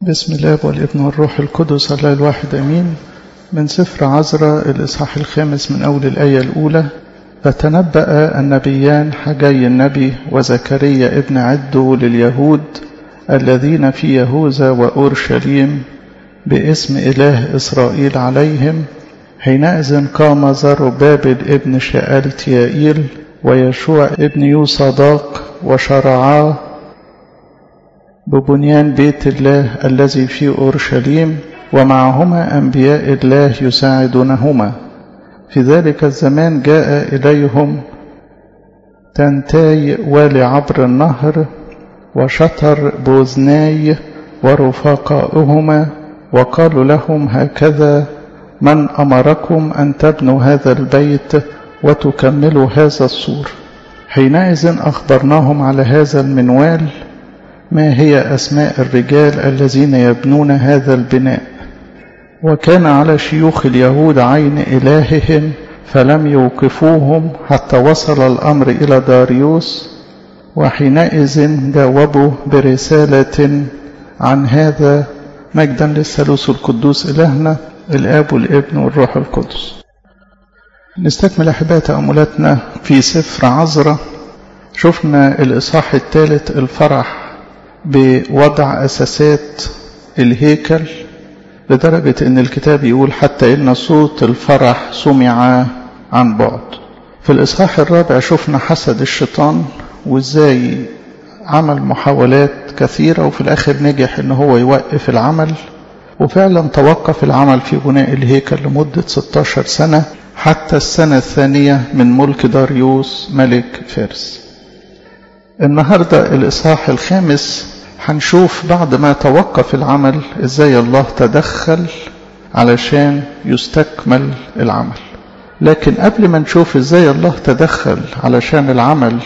بسم الله والابن والروح القدس الله الواحد امين من سفر عزرا الاصحاح الخامس من اول الايه الاولى فتنبأ النبيان حجي النبي وزكريا ابن عدو لليهود الذين في يهوذا وأورشليم باسم إله إسرائيل عليهم حينئذ قام زربابل ابن شآلتيائيل ويشوع ابن يوصداق وشرعاه ببنيان بيت الله الذي في أورشليم ومعهما أنبياء الله يساعدونهما في ذلك الزمان جاء إليهم تنتاي والي عبر النهر وشطر بوزناي ورفقاؤهما وقالوا لهم هكذا من أمركم أن تبنوا هذا البيت وتكملوا هذا السور حينئذ أخبرناهم على هذا المنوال ما هي أسماء الرجال الذين يبنون هذا البناء وكان على شيوخ اليهود عين إلههم فلم يوقفوهم حتى وصل الأمر إلى داريوس وحينئذ جاوبوا برسالة عن هذا مجدا للثالوث القدوس إلهنا الآب والابن والروح القدس نستكمل أحباء تأملاتنا في سفر عزرة شفنا الإصحاح الثالث الفرح بوضع أساسات الهيكل لدرجة أن الكتاب يقول حتى إن صوت الفرح سمع عن بعد في الإصحاح الرابع شفنا حسد الشيطان وإزاي عمل محاولات كثيرة وفي الآخر نجح إن هو يوقف العمل وفعلا توقف العمل في بناء الهيكل لمدة 16 سنة حتى السنة الثانية من ملك داريوس ملك فارس النهاردة الإصحاح الخامس هنشوف بعد ما توقف العمل ازاي الله تدخل علشان يستكمل العمل لكن قبل ما نشوف ازاي الله تدخل علشان العمل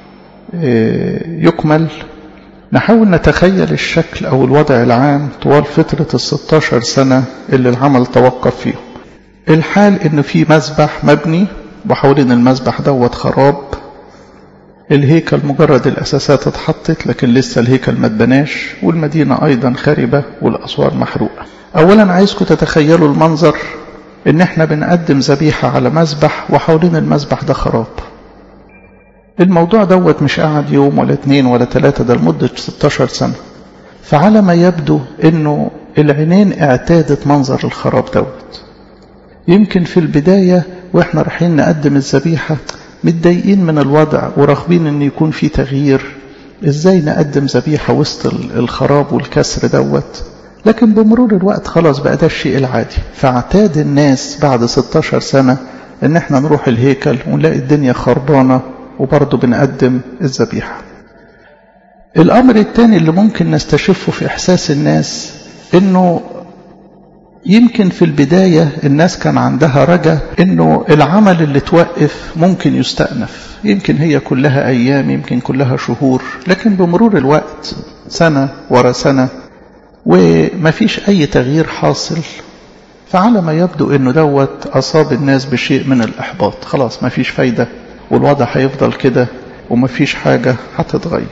يكمل نحاول نتخيل الشكل او الوضع العام طوال فترة الستاشر سنة اللي العمل توقف فيهم الحال ان في مسبح مبني وحوالين المسبح دوت خراب الهيكل مجرد الأساسات اتحطت لكن لسه الهيكل ما اتبناش والمدينة أيضا خاربة والأسوار محروقة أولا عايزكم تتخيلوا المنظر إن إحنا بنقدم ذبيحة على مسبح وحوالين المسبح ده خراب الموضوع دوت مش قعد يوم ولا اتنين ولا تلاتة ده لمدة 16 سنة فعلى ما يبدو إنه العينين اعتادت منظر الخراب دوت يمكن في البداية وإحنا رايحين نقدم الذبيحة متضايقين من الوضع وراغبين ان يكون في تغيير ازاي نقدم ذبيحه وسط الخراب والكسر دوت لكن بمرور الوقت خلاص بقى ده الشيء العادي فاعتاد الناس بعد 16 سنه ان احنا نروح الهيكل ونلاقي الدنيا خربانه وبرضه بنقدم الذبيحه الامر الثاني اللي ممكن نستشفه في احساس الناس انه يمكن في البداية الناس كان عندها رجا انه العمل اللي توقف ممكن يستأنف يمكن هي كلها ايام يمكن كلها شهور لكن بمرور الوقت سنة ورا سنة وما فيش اي تغيير حاصل فعلى ما يبدو انه دوت اصاب الناس بشيء من الاحباط خلاص ما فيش فايدة والوضع هيفضل كده وما فيش حاجة هتتغير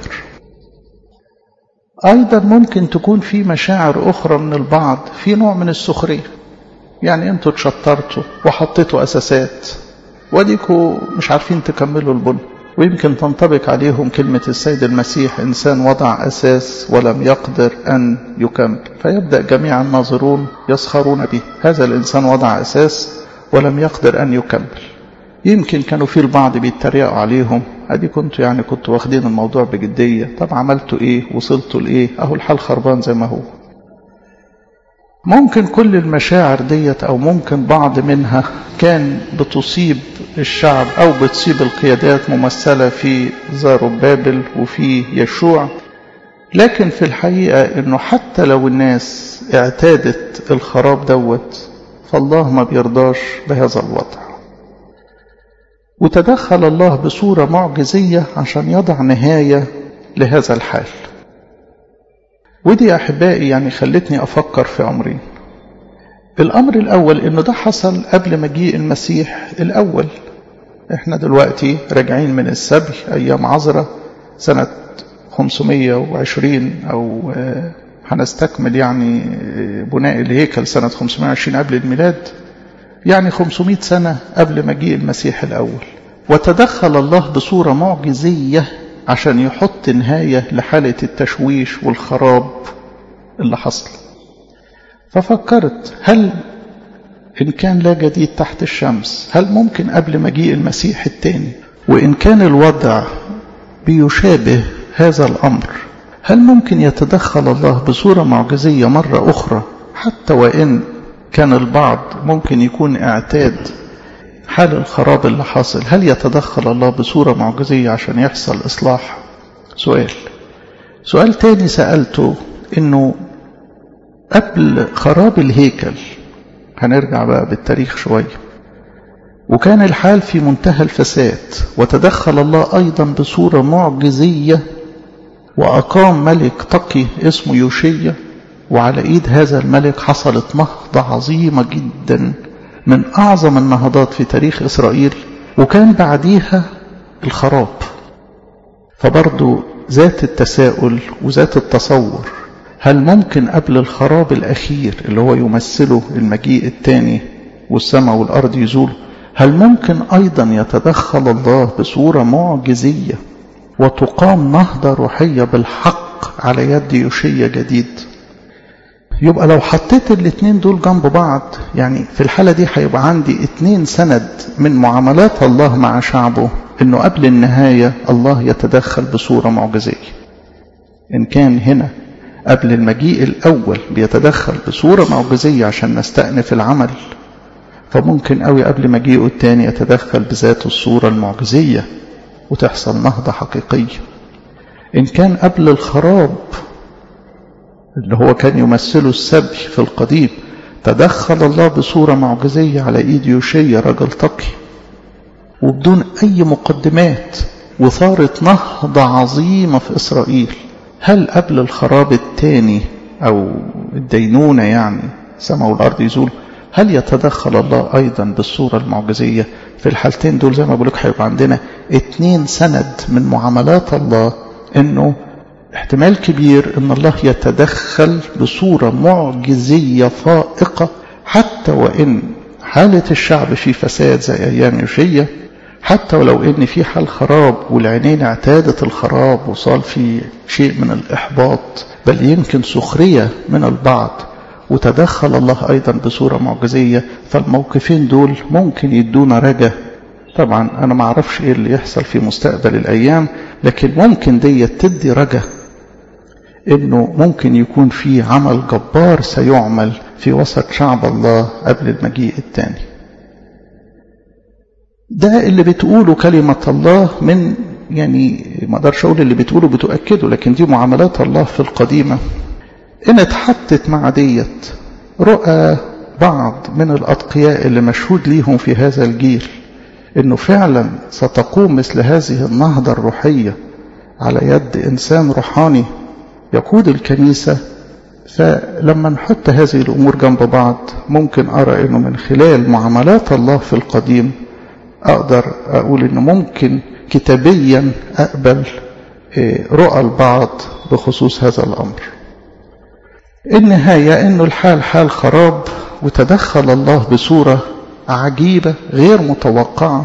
أيضا ممكن تكون في مشاعر أخرى من البعض في نوع من السخرية يعني أنتوا اتشطرتوا وحطيتوا أساسات وديكوا مش عارفين تكملوا البن ويمكن تنطبق عليهم كلمة السيد المسيح إنسان وضع أساس ولم يقدر أن يكمل فيبدأ جميع الناظرون يسخرون به هذا الإنسان وضع أساس ولم يقدر أن يكمل يمكن كانوا في البعض بيتريقوا عليهم ادي كنتوا يعني كنتوا واخدين الموضوع بجدية طب عملتوا ايه وصلتوا لايه اهو الحال خربان زي ما هو ممكن كل المشاعر ديت او ممكن بعض منها كان بتصيب الشعب او بتصيب القيادات ممثلة في زاروبابل وفي يشوع لكن في الحقيقة انه حتى لو الناس اعتادت الخراب دوت فالله ما بيرضاش بهذا الوضع وتدخل الله بصورة معجزية عشان يضع نهاية لهذا الحال ودي يا أحبائي يعني خلتني أفكر في أمرين الأمر الأول إنه ده حصل قبل مجيء المسيح الأول إحنا دلوقتي راجعين من السبي أيام عذرة سنة 520 أو هنستكمل يعني بناء الهيكل سنة 520 قبل الميلاد يعني 500 سنة قبل مجيء المسيح الأول وتدخل الله بصورة معجزية عشان يحط نهاية لحالة التشويش والخراب اللي حصل ففكرت هل إن كان لا جديد تحت الشمس هل ممكن قبل مجيء المسيح الثاني وإن كان الوضع بيشابه هذا الأمر هل ممكن يتدخل الله بصورة معجزية مرة أخرى حتى وإن كان البعض ممكن يكون اعتاد حال الخراب اللي حاصل هل يتدخل الله بصورة معجزية عشان يحصل إصلاح سؤال سؤال تاني سألته إنه قبل خراب الهيكل هنرجع بقى بالتاريخ شوية وكان الحال في منتهى الفساد وتدخل الله أيضا بصورة معجزية وأقام ملك تقي اسمه يوشية وعلى إيد هذا الملك حصلت نهضة عظيمة جدا من أعظم النهضات في تاريخ إسرائيل وكان بعديها الخراب فبرضو ذات التساؤل وذات التصور هل ممكن قبل الخراب الأخير اللي هو يمثله المجيء الثاني والسماء والأرض يزول هل ممكن أيضا يتدخل الله بصورة معجزية وتقام نهضة روحية بالحق على يد يوشية جديد يبقى لو حطيت الاتنين دول جنب بعض يعني في الحالة دي هيبقى عندي اتنين سند من معاملات الله مع شعبه انه قبل النهاية الله يتدخل بصورة معجزية ان كان هنا قبل المجيء الاول بيتدخل بصورة معجزية عشان نستأنف العمل فممكن قوي قبل مجيئه التاني يتدخل بذات الصورة المعجزية وتحصل نهضة حقيقية إن كان قبل الخراب اللي هو كان يمثله السبي في القديم تدخل الله بصورة معجزية على إيد يوشيا رجل تقي وبدون أي مقدمات وثارت نهضة عظيمة في إسرائيل هل قبل الخراب الثاني أو الدينونة يعني سماء والأرض يزول هل يتدخل الله أيضا بالصورة المعجزية في الحالتين دول زي ما بقولك هيبقى عندنا اتنين سند من معاملات الله انه احتمال كبير ان الله يتدخل بصورة معجزية فائقة حتى وان حالة الشعب في فساد زي ايام يوشية حتى ولو ان في حال خراب والعينين اعتادت الخراب وصار في شيء من الاحباط بل يمكن سخرية من البعض وتدخل الله أيضا بصورة معجزية فالموقفين دول ممكن يدونا رجا طبعا أنا ما أعرفش إيه اللي يحصل في مستقبل الأيام لكن ممكن دي تدي رجا إنه ممكن يكون في عمل جبار سيعمل في وسط شعب الله قبل المجيء الثاني ده اللي بتقوله كلمة الله من يعني ما اقدرش اقول اللي بتقوله بتؤكده لكن دي معاملات الله في القديمه إن اتحطت مع ديت رؤى بعض من الأتقياء اللي مشهود ليهم في هذا الجيل إنه فعلا ستقوم مثل هذه النهضة الروحية على يد إنسان روحاني يقود الكنيسة فلما نحط هذه الأمور جنب بعض ممكن أرى إنه من خلال معاملات الله في القديم أقدر أقول إنه ممكن كتابيا أقبل رؤى البعض بخصوص هذا الأمر النهاية أنه الحال حال خراب وتدخل الله بصورة عجيبة غير متوقعة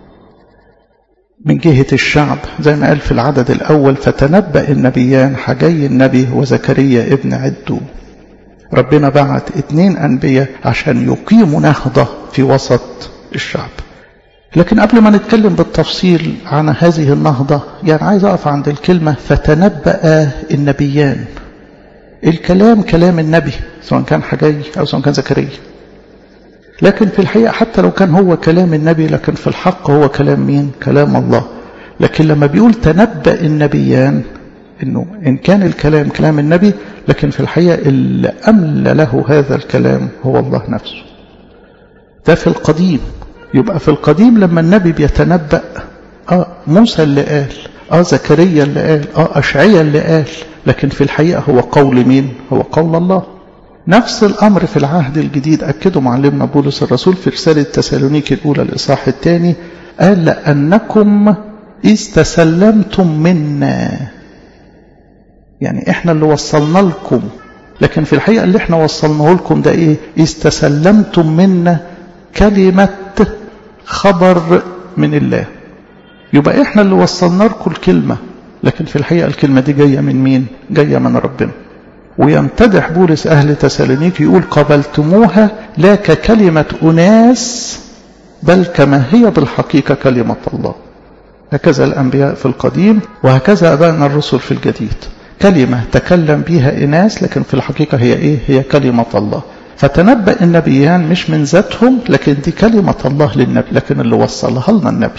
من جهة الشعب زي ما قال في العدد الأول فتنبأ النبيان حجي النبي وزكريا ابن عدو ربنا بعت اتنين أنبياء عشان يقيموا نهضة في وسط الشعب لكن قبل ما نتكلم بالتفصيل عن هذه النهضة يعني عايز أقف عند الكلمة فتنبأ النبيان الكلام كلام النبي سواء كان حجي أو سواء كان زكريا لكن في الحقيقة حتى لو كان هو كلام النبي لكن في الحق هو كلام مين كلام الله لكن لما بيقول تنبأ النبيان انه ان كان الكلام كلام النبي لكن في الحقيقة اللي أملى له هذا الكلام هو الله نفسه ده في القديم يبقى في القديم لما النبي بيتنبأ اه موسى اللي قال اه زكريا اللي قال اه اشعيا اللي قال لكن في الحقيقة هو قول مين هو قول الله نفس الأمر في العهد الجديد أكده معلمنا بولس الرسول في رسالة تسالونيك الأولى الإصحاح الثاني قال لأنكم إذ تسلمتم منا يعني إحنا اللي وصلنا لكم لكن في الحقيقة اللي احنا وصلناه لكم ده ايه استسلمتم منا كلمة خبر من الله يبقى احنا اللي وصلنا لكم الكلمة لكن في الحقيقة الكلمة دي جاية من مين جاية من ربنا ويمتدح بولس أهل تسالونيك يقول قبلتموها لا ككلمة أناس بل كما هي بالحقيقة كلمة الله هكذا الأنبياء في القديم وهكذا أبائنا الرسل في الجديد كلمة تكلم بها إناس لكن في الحقيقة هي إيه هي كلمة الله فتنبأ النبيان مش من ذاتهم لكن دي كلمة الله للنبي لكن اللي وصلها لنا النبي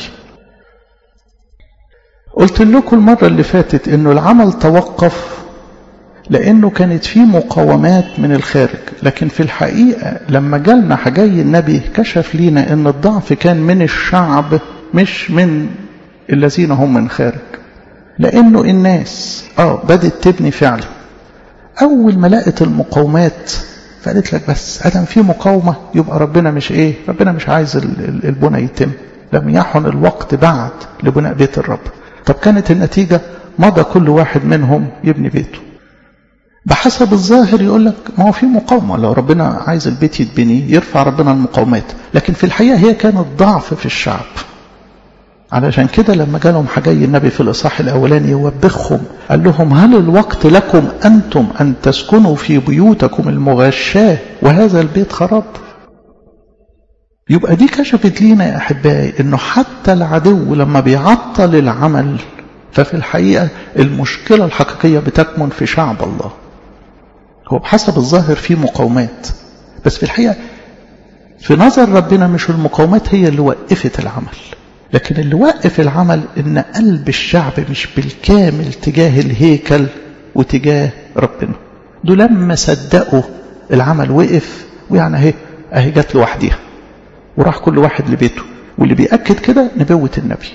قلت لكم المرة اللي فاتت انه العمل توقف لانه كانت فيه مقاومات من الخارج لكن في الحقيقة لما جالنا حجاي النبي كشف لينا ان الضعف كان من الشعب مش من الذين هم من خارج لانه الناس اه بدت تبني فعلا اول ما لقت المقاومات فقالت لك بس ادم في مقاومه يبقى ربنا مش ايه ربنا مش عايز البنى يتم لم يحن الوقت بعد لبناء بيت الرب طب كانت النتيجه مضى كل واحد منهم يبني بيته بحسب الظاهر يقول لك ما هو في مقاومه لو ربنا عايز البيت يتبني يرفع ربنا المقاومات لكن في الحقيقه هي كانت ضعف في الشعب علشان كده لما جالهم حجي النبي في الإصحاح الأولاني يوبخهم قال لهم هل الوقت لكم أنتم أن تسكنوا في بيوتكم المغشاة وهذا البيت خراب يبقى دي كشفت لينا يا أحبائي أنه حتى العدو لما بيعطل العمل ففي الحقيقة المشكلة الحقيقية بتكمن في شعب الله هو بحسب الظاهر في مقاومات بس في الحقيقة في نظر ربنا مش المقاومات هي اللي وقفت العمل لكن اللي وقف العمل ان قلب الشعب مش بالكامل تجاه الهيكل وتجاه ربنا دول لما صدقوا العمل وقف ويعني اهي اهي جت لوحديها وراح كل واحد لبيته واللي بيأكد كده نبوة النبي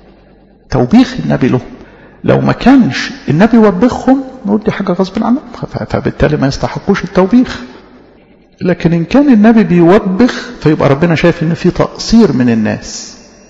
توبيخ النبي لهم لو ما كانش النبي وبخهم نقول دي حاجة غصب عنهم فبالتالي ما يستحقوش التوبيخ لكن إن كان النبي بيوبخ فيبقى ربنا شايف إن في تقصير من الناس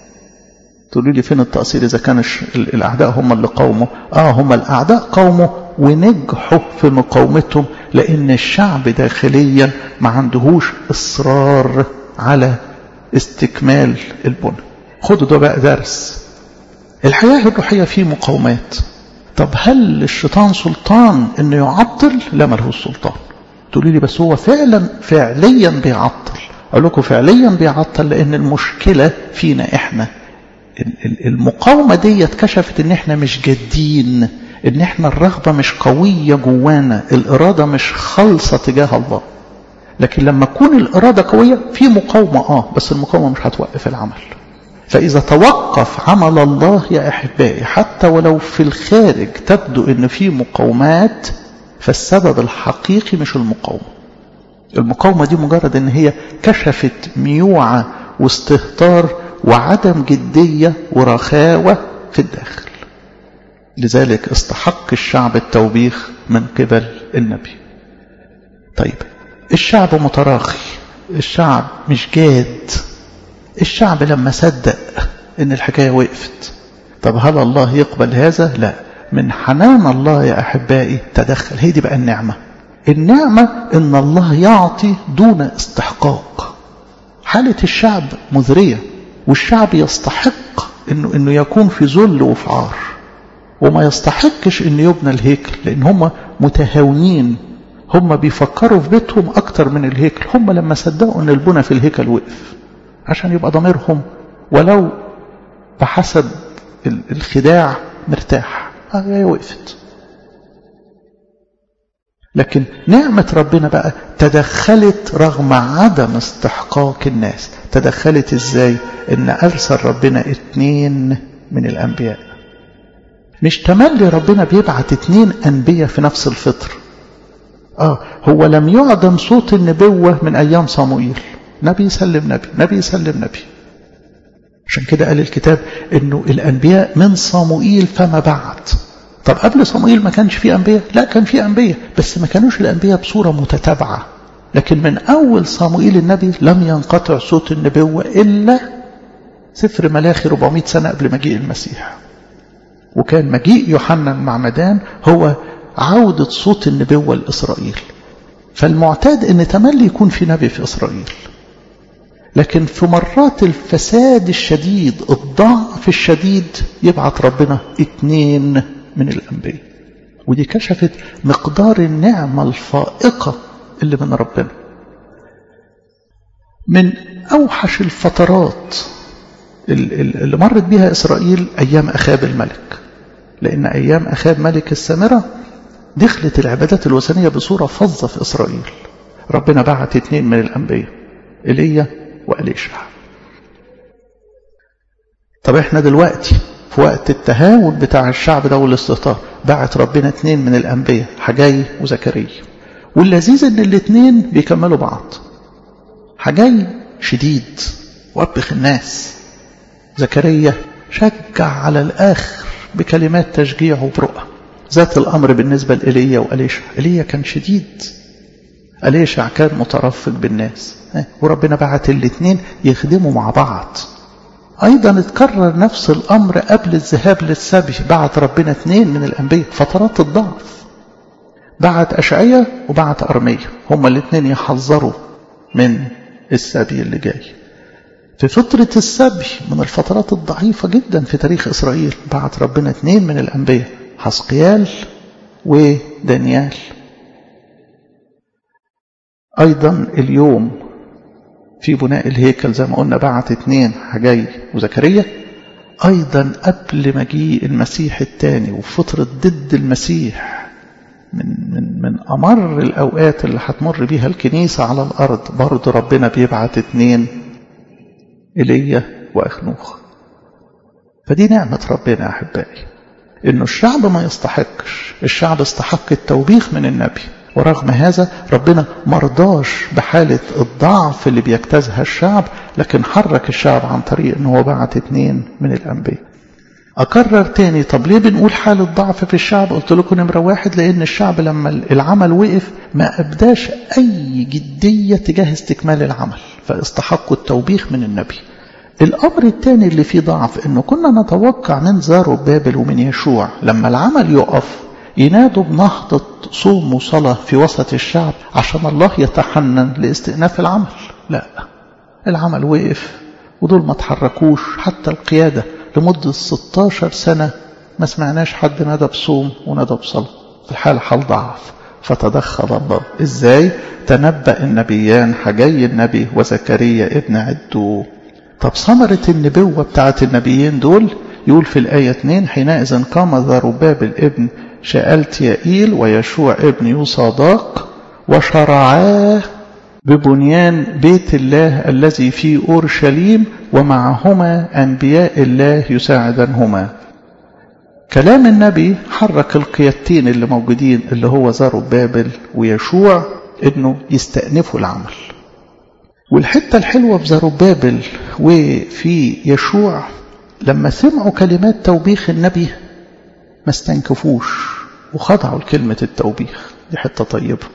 تقولوا لي فين التقصير إذا كان الأعداء هم اللي قاوموا آه هم الأعداء قاوموا ونجحوا في مقاومتهم لأن الشعب داخليا ما عندهوش إصرار على استكمال البنى خدوا ده بقى درس الحياة الروحية فيه مقاومات طب هل الشيطان سلطان انه يعطل لا ملهوش سلطان تقولوا لي بس هو فعلا فعليا بيعطل اقول لكم فعليا بيعطل لان المشكلة فينا احنا المقاومة دي اتكشفت ان احنا مش جادين ان احنا الرغبة مش قوية جوانا الارادة مش خالصة تجاه الله لكن لما تكون الارادة قوية في مقاومة اه بس المقاومة مش هتوقف العمل فإذا توقف عمل الله يا أحبائي حتى ولو في الخارج تبدو أن في مقاومات فالسبب الحقيقي مش المقاومة المقاومة دي مجرد أن هي كشفت ميوعة واستهتار وعدم جدية ورخاوة في الداخل لذلك استحق الشعب التوبيخ من قبل النبي طيب الشعب متراخي الشعب مش جاد الشعب لما صدق ان الحكاية وقفت طب هل الله يقبل هذا لا من حنان الله يا أحبائي تدخل هي دي بقى النعمة النعمة ان الله يعطي دون استحقاق حالة الشعب مذرية والشعب يستحق انه, إنه يكون في ذل وفي عار وما يستحقش ان يبنى الهيكل لان هم متهاونين هم بيفكروا في بيتهم اكتر من الهيكل هم لما صدقوا ان البنى في الهيكل وقف عشان يبقى ضميرهم ولو بحسب الخداع مرتاح هي وقفت لكن نعمة ربنا بقى تدخلت رغم عدم استحقاق الناس تدخلت ازاي ان ارسل ربنا اتنين من الانبياء مش تملي ربنا بيبعت اتنين انبياء في نفس الفطر اه هو لم يعدم صوت النبوة من ايام صموئيل نبي يسلم نبي نبي يسلم نبي عشان كده قال الكتاب انه الانبياء من صموئيل فما بعد طب قبل صموئيل ما كانش فيه انبياء لا كان فيه انبياء بس ما كانوش الانبياء بصوره متتابعه لكن من اول صموئيل النبي لم ينقطع صوت النبوه الا سفر ملاخي 400 سنه قبل مجيء المسيح وكان مجيء يوحنا المعمدان هو عودة صوت النبوة لإسرائيل فالمعتاد ان تملي يكون في نبي في اسرائيل لكن في مرات الفساد الشديد الضعف الشديد يبعت ربنا اتنين من الانبياء ودي كشفت مقدار النعمه الفائقه اللي من ربنا من اوحش الفترات اللي مرت بها اسرائيل ايام اخاب الملك لان ايام اخاب ملك السامره دخلت العبادات الوثنيه بصوره فظه في اسرائيل ربنا بعت اتنين من الانبياء ايليا واليشع طب احنا دلوقتي في وقت التهاون بتاع الشعب ده والاستهتار بعت ربنا اتنين من الانبياء حجاي وزكريا واللذيذ ان الاتنين بيكملوا بعض حجاي شديد وبخ الناس زكريا شجع على الآخر بكلمات تشجيع وبرؤى ذات الأمر بالنسبة لإيليا وأليشع إيليا كان شديد أليشع كان مترفق بالناس وربنا بعت الاثنين يخدموا مع بعض أيضا اتكرر نفس الأمر قبل الذهاب للسبي بعت ربنا اثنين من الأنبياء فترات الضعف بعت أشعية وبعت أرمية هما الاثنين يحذروا من السبي اللي جاي في فترة السبي من الفترات الضعيفة جدا في تاريخ إسرائيل بعت ربنا اثنين من الأنبياء حسقيال ودانيال أيضا اليوم في بناء الهيكل زي ما قلنا بعت اثنين حجاي وزكريا أيضا قبل مجيء المسيح الثاني وفترة ضد المسيح من, من, من أمر الأوقات اللي هتمر بيها الكنيسة على الأرض برضه ربنا بيبعت اثنين إيليا وأخنوخ فدي نعمة ربنا يا أحبائي إنه الشعب ما يستحقش الشعب استحق التوبيخ من النبي ورغم هذا ربنا مرضاش بحالة الضعف اللي بيجتازها الشعب لكن حرك الشعب عن طريق ان هو بعت اتنين من الانبياء اكرر تاني طب ليه بنقول حالة ضعف في الشعب قلت لكم نمرة واحد لان الشعب لما العمل وقف ما ابداش اي جدية تجاه استكمال العمل فاستحقوا التوبيخ من النبي الامر الثاني اللي فيه ضعف انه كنا نتوقع من زارو بابل ومن يشوع لما العمل يقف ينادوا بنهضة صوم وصلاة في وسط الشعب عشان الله يتحنن لاستئناف العمل لا العمل وقف ودول ما تحركوش حتى القيادة لمدة 16 سنة ما سمعناش حد نادى بصوم ونادى بصلاة في الحالة حال ضعف فتدخل الله ازاي تنبأ النبيان حجي النبي وزكريا ابن عدو طب ثمرة النبوة بتاعت النبيين دول يقول في الآية 2 حينئذ قام ذربابل ابن شألتيائيل ويشوع ابن يوصاداق وشرعاه ببنيان بيت الله الذي في أورشليم ومعهما أنبياء الله يساعدنهما كلام النبي حرك القيادتين اللي موجودين اللي هو زربابل ويشوع انه يستأنفوا العمل والحتة الحلوة في زربابل وفي يشوع لما سمعوا كلمات توبيخ النبي ما استنكفوش وخضعوا لكلمة التوبيخ دي حتة طيبة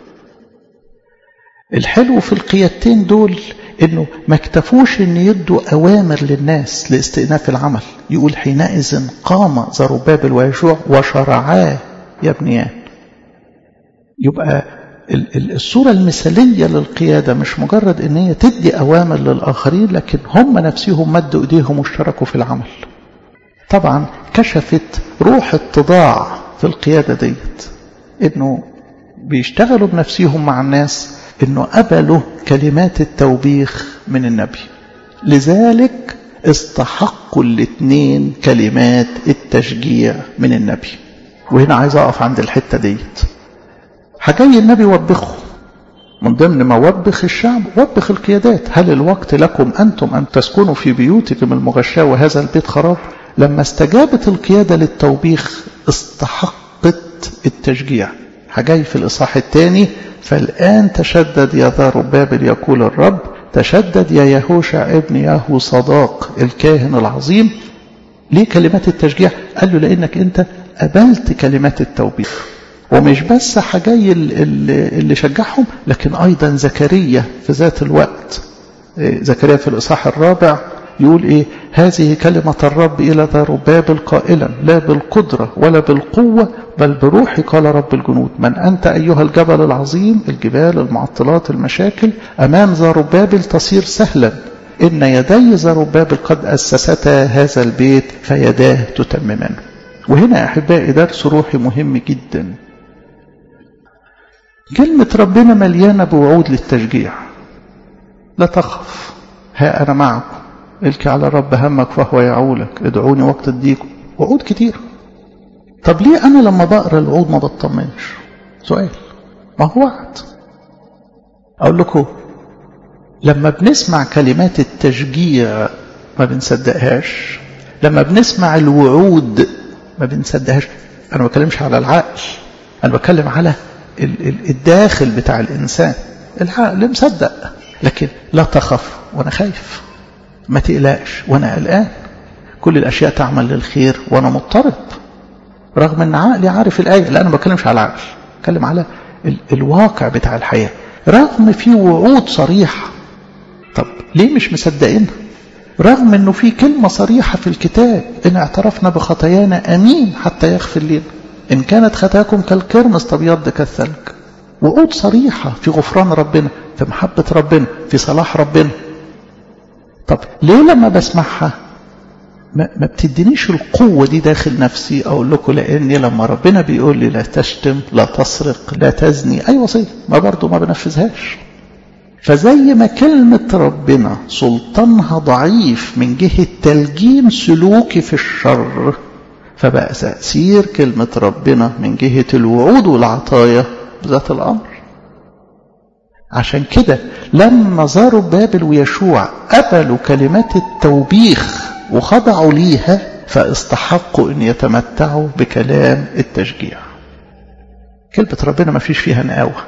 الحلو في القيادتين دول انه ما اكتفوش ان يدوا اوامر للناس لاستئناف العمل يقول حينئذ قام زربابل ويشوع وشرعاه يبنيان يبقى الصورة المثالية للقيادة مش مجرد ان هي تدي اوامر للاخرين لكن هم نفسهم مدوا ايديهم واشتركوا في العمل طبعا كشفت روح اتضاع في القيادة ديت انه بيشتغلوا بنفسهم مع الناس انه قبلوا كلمات التوبيخ من النبي لذلك استحقوا الاثنين كلمات التشجيع من النبي وهنا عايز اقف عند الحتة ديت حكاية النبي وبخه من ضمن ما وبخ الشعب وبخ القيادات هل الوقت لكم أنتم أن تسكنوا في بيوتكم المغشاة وهذا البيت خراب لما استجابت القيادة للتوبيخ استحقت التشجيع حجاي في الإصحاح الثاني فالآن تشدد يا ذا ربابل يقول الرب تشدد يا يهوشع ابن ياهو صداق الكاهن العظيم ليه كلمات التشجيع قال له لأنك أنت قبلت كلمات التوبيخ ومش بس حجاي اللي شجعهم لكن أيضا زكريا في ذات الوقت زكريا في الإصحاح الرابع يقول إيه هذه كلمة الرب إلى ذربابل قائلا لا بالقدرة ولا بالقوة بل بروحي قال رب الجنود من أنت أيها الجبل العظيم الجبال المعطلات المشاكل أمام ذربابل تصير سهلا إن يدي ذربابل قد أسستا هذا البيت فيداه تتممان وهنا يا أحبائي درس روحي مهم جدا كلمة ربنا مليانة بوعود للتشجيع لا تخف ها أنا معكم الك على الرب همك فهو يعولك ادعوني وقت الضيق وعود كتير طب ليه أنا لما بقرأ الوعود ما بطمنش سؤال ما هو وعد أقول لكم لما بنسمع كلمات التشجيع ما بنصدقهاش لما بنسمع الوعود ما بنصدقهاش أنا ما بتكلمش على العقل أنا بتكلم على الداخل بتاع الإنسان العقل مصدق لكن لا تخف وأنا خايف ما تقلقش وأنا قلقان كل الأشياء تعمل للخير وأنا مضطرب رغم أن عقلي عارف الآية لا أنا ما بتكلمش على العقل بتكلم على ال الواقع بتاع الحياة رغم في وعود صريحة طب ليه مش مصدقينها رغم انه في كلمة صريحة في الكتاب ان اعترفنا بخطايانا امين حتى يغفر لنا ان كانت خطاياكم كالكرمس تبيض كالثلج وعود صريحة في غفران ربنا في محبة ربنا في صلاح ربنا طب ليه لما بسمعها ما, ما بتدينيش القوة دي داخل نفسي أقول لكم لأني لما ربنا بيقول لي لا تشتم لا تسرق لا تزني أي وصية ما برضو ما بنفذهاش فزي ما كلمة ربنا سلطانها ضعيف من جهة تلجيم سلوكي في الشر فبقى تأثير كلمة ربنا من جهة الوعود والعطايا بذات الأمر عشان كده لما زاروا بابل ويشوع قبلوا كلمات التوبيخ وخضعوا ليها فاستحقوا ان يتمتعوا بكلام التشجيع كلمة ربنا ما فيش فيها نقاوة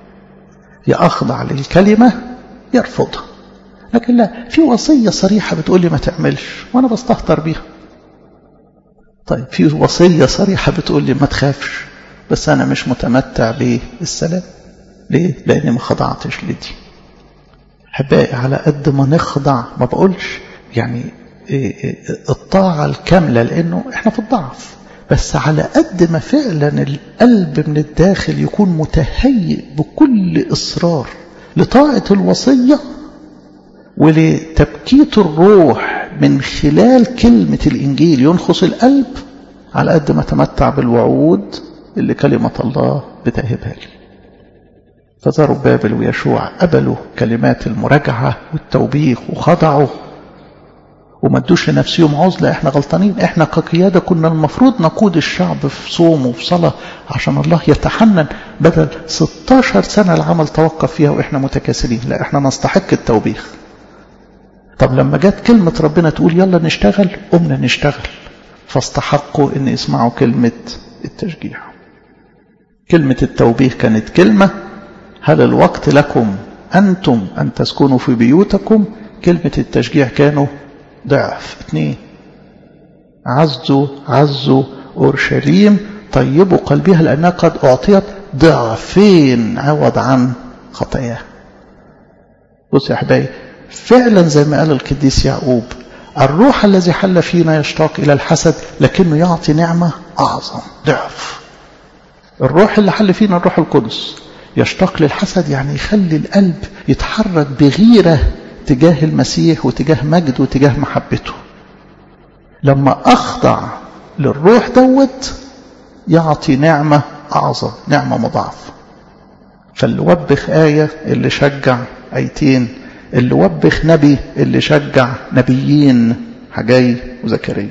يا أخضع للكلمة يرفضها لكن لا في وصية صريحة بتقول لي ما تعملش وأنا بستهتر بيها طيب في وصية صريحة بتقول لي ما تخافش بس أنا مش متمتع بالسلام ليه؟ لأني ما خضعتش لدي أحبائي على قد ما نخضع ما بقولش يعني الطاعة الكاملة لأنه إحنا في الضعف بس على قد ما فعلا القلب من الداخل يكون متهيئ بكل إصرار لطاعة الوصية ولتبكيت الروح من خلال كلمة الإنجيل ينخص القلب على قد ما تمتع بالوعود اللي كلمة الله بتهبها لي فزاروا بابل ويشوع قبلوا كلمات المراجعة والتوبيخ وخضعوا وما ادوش لنفسهم عزلة احنا غلطانين احنا كقيادة كنا المفروض نقود الشعب في صوم وفي صلاة عشان الله يتحنن بدل 16 سنة العمل توقف فيها واحنا متكاسلين لا احنا نستحق التوبيخ طب لما جت كلمة ربنا تقول يلا نشتغل قمنا نشتغل فاستحقوا ان يسمعوا كلمة التشجيع كلمة التوبيخ كانت كلمة هل الوقت لكم أنتم أن تسكنوا في بيوتكم كلمة التشجيع كانوا ضعف اثنين عزوا عزوا أورشليم طيبوا قلبها لأنها قد أعطيت ضعفين عوض عن خطاياها بص يا أحبائي فعلا زي ما قال القديس يعقوب الروح الذي حل فينا يشتاق إلى الحسد لكنه يعطي نعمة أعظم ضعف الروح اللي حل فينا الروح القدس يشتاق للحسد يعني يخلي القلب يتحرك بغيرة تجاه المسيح وتجاه مجده وتجاه محبته لما أخضع للروح دوت يعطي نعمة أعظم نعمة مضاعفة فاللي وبخ آية اللي شجع آيتين اللي وبخ نبي اللي شجع نبيين حجاي وزكريا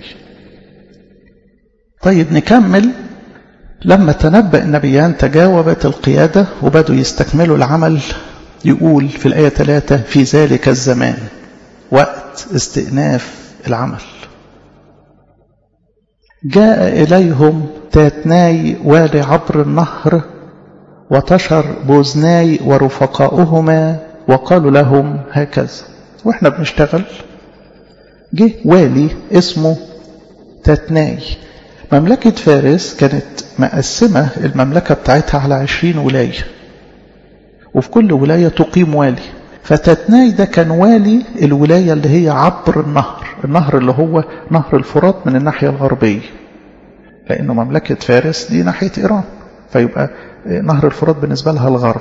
طيب نكمل لما تنبأ النبيان تجاوبت القيادة وبدوا يستكملوا العمل يقول في الآية 3 في ذلك الزمان وقت استئناف العمل جاء إليهم تاتناي والي عبر النهر وتشر بوزناي ورفقاؤهما وقالوا لهم هكذا واحنا بنشتغل جه والي اسمه تاتناي مملكة فارس كانت مقسمة المملكة بتاعتها على عشرين ولاية وفي كل ولاية تقيم والي فتتناي ده كان والي الولاية اللي هي عبر النهر النهر اللي هو نهر الفرات من الناحية الغربية لأنه مملكة فارس دي ناحية إيران فيبقى نهر الفرات بالنسبة لها الغرب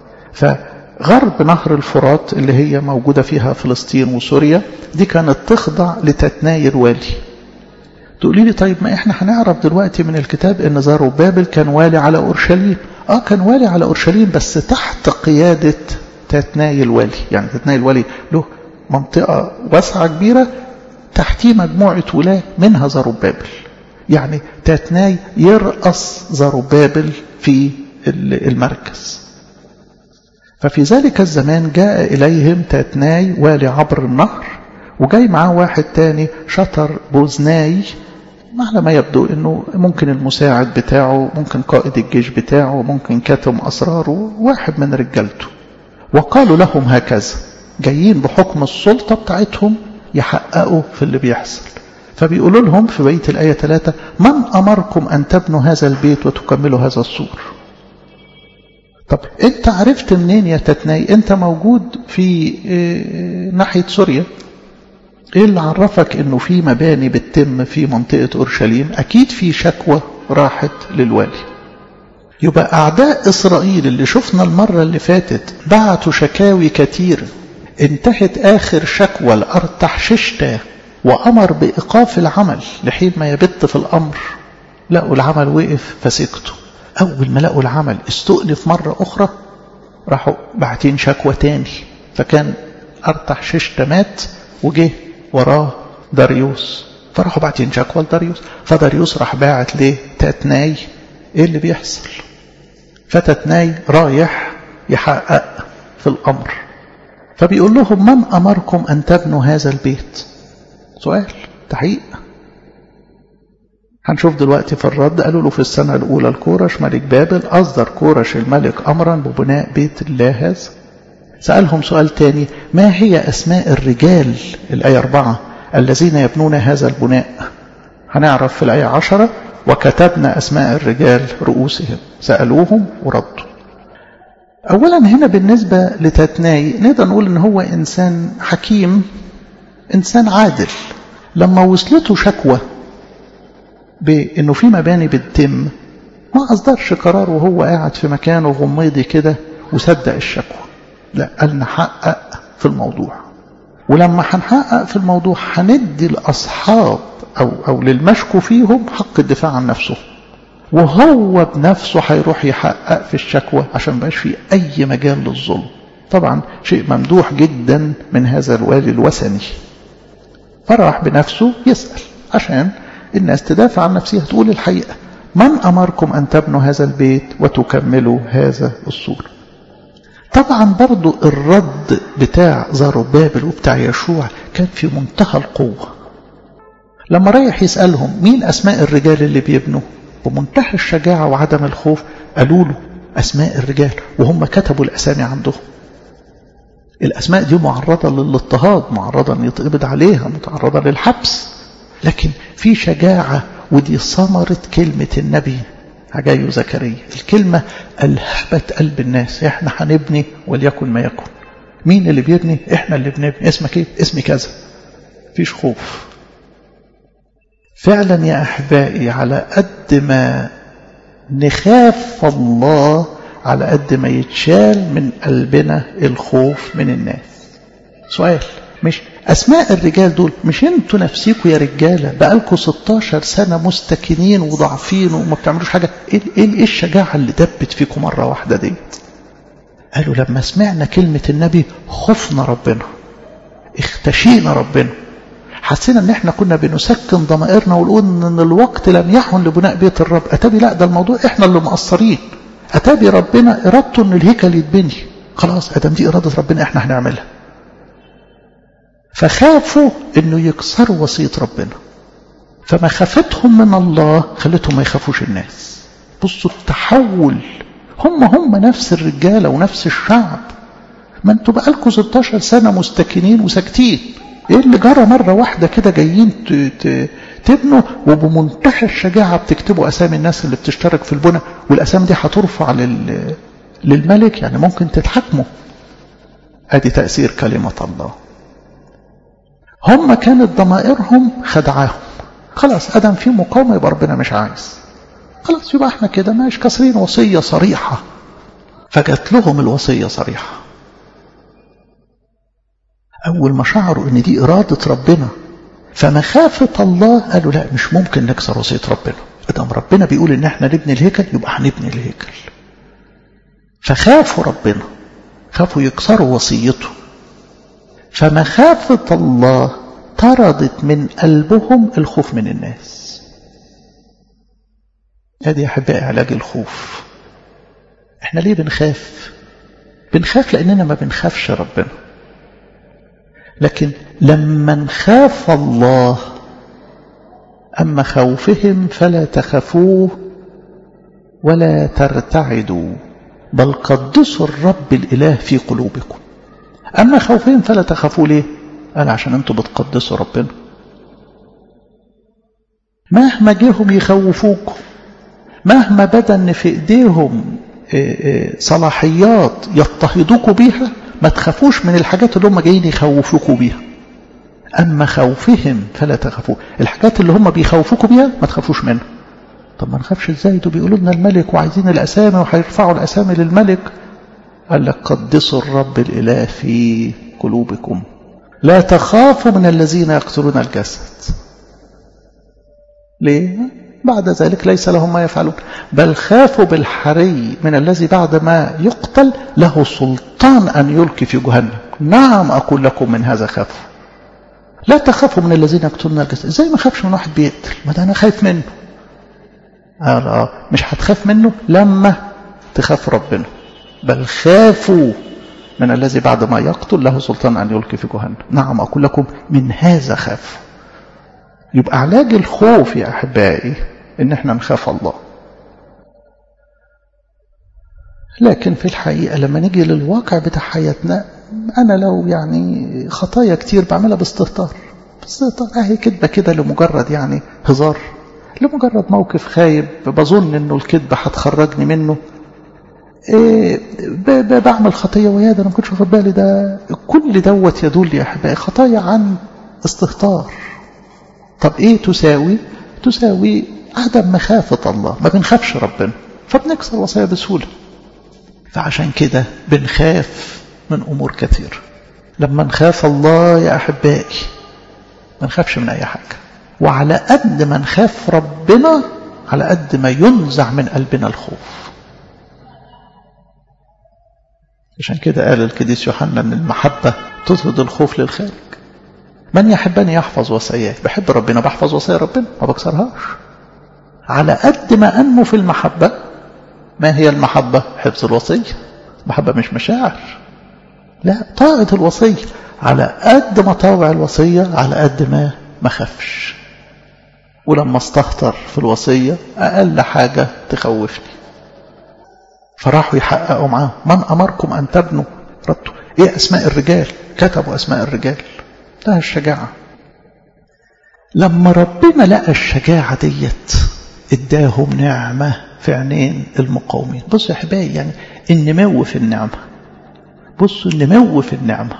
فغرب نهر الفرات اللي هي موجودة فيها فلسطين وسوريا دي كانت تخضع لتتناي الوالي تقولي لي طيب ما احنا هنعرف دلوقتي من الكتاب ان زاروبابل كان والي على اورشليم اه كان والي على اورشليم بس تحت قيادة تتناي الوالي يعني تتناي الوالي له منطقة واسعة كبيرة تحتيه مجموعة ولاة منها زاروبابل يعني تتناي يرأس زاروبابل في المركز ففي ذلك الزمان جاء إليهم تتناي والي عبر النهر وجاي معاه واحد تاني شطر بوزناي على ما يبدو انه ممكن المساعد بتاعه ممكن قائد الجيش بتاعه ممكن كاتم اسراره واحد من رجالته وقالوا لهم هكذا جايين بحكم السلطة بتاعتهم يحققوا في اللي بيحصل فبيقولوا لهم في بيت الآية 3 من أمركم أن تبنوا هذا البيت وتكملوا هذا السور طب انت عرفت منين يا تتناي انت موجود في اه ناحية سوريا ايه اللي عرفك انه في مباني بتتم في منطقة اورشليم اكيد في شكوى راحت للوالي يبقى اعداء اسرائيل اللي شفنا المرة اللي فاتت بعتوا شكاوي كتير انتهت اخر شكوى لارتحششتا وامر بايقاف العمل لحين ما يبت في الامر لقوا العمل وقف فسكتوا اول ما لقوا العمل استؤنف مرة اخرى راحوا باعتين شكوى تاني فكان ارتحششتا مات وجه وراه داريوس فراحوا باعتين شكوى لداريوس فداريوس راح باعت ليه تتناي ايه اللي بيحصل فتتناي رايح يحقق في الامر فبيقول لهم من امركم ان تبنوا هذا البيت سؤال تحقيق هنشوف دلوقتي في الرد قالوا له في السنة الأولى لكورش ملك بابل أصدر كورش الملك أمرا ببناء بيت الله هذا سألهم سؤال تاني ما هي أسماء الرجال الآية أربعة الذين يبنون هذا البناء هنعرف في الآية عشرة وكتبنا أسماء الرجال رؤوسهم سألوهم وردوا أولا هنا بالنسبة لتتناي نقدر نقول إن هو إنسان حكيم إنسان عادل لما وصلته شكوى بأنه في مباني بتتم ما أصدرش قرار وهو قاعد في مكانه غميضي كده وصدق الشكوى لا قال نحقق في الموضوع ولما هنحقق في الموضوع هندي الأصحاب أو, أو للمشكو فيهم حق الدفاع عن نفسه وهو بنفسه هيروح يحقق في الشكوى عشان ما في أي مجال للظلم طبعا شيء ممدوح جدا من هذا الوالي الوثني فراح بنفسه يسأل عشان الناس تدافع عن نفسها تقول الحقيقة من أمركم أن تبنوا هذا البيت وتكملوا هذا السور طبعا برضو الرد بتاع زاروبابل وبتاع يشوع كان في منتهى القوة لما رايح يسألهم مين أسماء الرجال اللي بيبنوا بمنتهى الشجاعة وعدم الخوف قالوا له أسماء الرجال وهم كتبوا الأسامي عندهم الأسماء دي معرضة للاضطهاد معرضة أن يتقبض عليها متعرضة للحبس لكن في شجاعة ودي ثمرة كلمة النبي حجاي زكريا الكلمة ألهبت قلب الناس احنا هنبني وليكن ما يكن مين اللي بيبني احنا اللي بنبني اسمك ايه اسمي كذا فيش خوف فعلا يا أحبائي على قد ما نخاف الله على قد ما يتشال من قلبنا الخوف من الناس سؤال مش أسماء الرجال دول مش انتوا نفسيكوا يا رجالة بقالكوا 16 سنة مستكنين وضعفين وما بتعملوش حاجة ايه, إيه الشجاعة اللي دبت فيكم مرة واحدة ديت قالوا لما سمعنا كلمة النبي خفنا ربنا اختشينا ربنا حسينا ان احنا كنا بنسكن ضمائرنا ونقول ان الوقت لم يحن لبناء بيت الرب اتابي لا ده الموضوع احنا اللي مقصرين اتابي ربنا ارادته ان الهيكل يتبني خلاص ادم دي اراده ربنا احنا هنعملها فخافوا انه يكسروا وصيه ربنا فمخافتهم من الله خلتهم ما يخافوش الناس بصوا التحول هم هم نفس الرجاله ونفس الشعب ما انتوا بقالكم 16 سنه مستكنين وساكتين ايه اللي جرى مرة واحدة كده جايين تبنوا وبمنتهى الشجاعة بتكتبوا اسامي الناس اللي بتشترك في البنى والاسامي دي هترفع لل... للملك يعني ممكن تتحكموا ادي تأثير كلمة الله هم كانت ضمائرهم خدعاهم خلاص ادم في مقاومة يبقى ربنا مش عايز خلاص يبقى احنا كده مش كسرين وصية صريحة فجت لهم الوصية صريحة أول ما شعروا إن دي إرادة ربنا فمخافة الله قالوا لا مش ممكن نكسر وصية ربنا ادام ربنا بيقول إن احنا نبني الهيكل يبقى هنبني الهيكل فخافوا ربنا خافوا يكسروا وصيته فمخافة الله طردت من قلبهم الخوف من الناس ادي يا احبائي علاج الخوف احنا ليه بنخاف بنخاف لاننا ما بنخافش ربنا لكن لما نخاف الله اما خوفهم فلا تخافوه ولا ترتعدوا بل قدسوا الرب الاله في قلوبكم اما خوفهم فلا تخافوا ليه قال عشان انتوا بتقدسوا ربنا مهما جيهم يخوفوكم مهما بدا ان في ايديهم صلاحيات يضطهدوكوا بيها ما تخافوش من الحاجات اللي هم جايين يخوفوكوا بيها اما خوفهم فلا تخافوا الحاجات اللي هم بيخوفوكوا بيها ما تخافوش منها طب ما نخافش ازاي دول بيقولوا لنا الملك وعايزين الاسامي وهيرفعوا الاسامي للملك قال لك قدسوا الرب الاله في قلوبكم لا تخافوا من الذين يقتلون الجسد ليه بعد ذلك ليس لهم ما يفعلون بل خافوا بالحري من الذي بعد ما يقتل له سلطان أن يلقي في جهنم نعم أقول لكم من هذا خافوا لا تخافوا من الذين يقتلون الجسد ازاي ما خافش من واحد بيقتل ما ده أنا خايف منه قال آه مش هتخاف منه لما تخاف ربنا بل خافوا من الذي بعد ما يقتل له سلطان أن يلقي في جهنم نعم أقول لكم من هذا خافوا يبقى علاج الخوف يا أحبائي إن احنا نخاف الله لكن في الحقيقة لما نيجي للواقع بتاع حياتنا أنا لو يعني خطايا كتير بعملها باستهتار باستهتار أهي كدبة كده لمجرد يعني هزار لمجرد موقف خايب بظن إنه الكذبة هتخرجني منه إيه بعمل خطية ويا ده أنا ما كنتش واخد بالي ده كل دوت يدل يا أحبائي خطايا عن استهتار طب ايه تساوي تساوي عدم مخافة الله ما بنخافش ربنا فبنكسر وصايا بسهولة فعشان كده بنخاف من أمور كثير لما نخاف الله يا أحبائي ما نخافش من أي حاجة وعلى قد ما نخاف ربنا على قد ما ينزع من قلبنا الخوف عشان كده قال القديس يوحنا ان المحبة تطرد الخوف للخارج من يحبني يحفظ وصاياي بحب ربنا بحفظ وصايا ربنا ما بكسرهاش على قد ما أنمو في المحبة ما هي المحبة حفظ الوصية محبة مش مشاعر لا طاعة الوصية على قد ما طاوع الوصية على قد ما ما خافش ولما استهتر في الوصية أقل حاجة تخوفني فراحوا يحققوا معاه من أمركم أن تبنوا ردوا إيه أسماء الرجال كتبوا أسماء الرجال ده الشجاعة لما ربنا لقى الشجاعة ديت اداهم نعمة في عينين المقاومين بصوا يا حبايبي يعني النمو في النعمة بصوا النمو في النعمة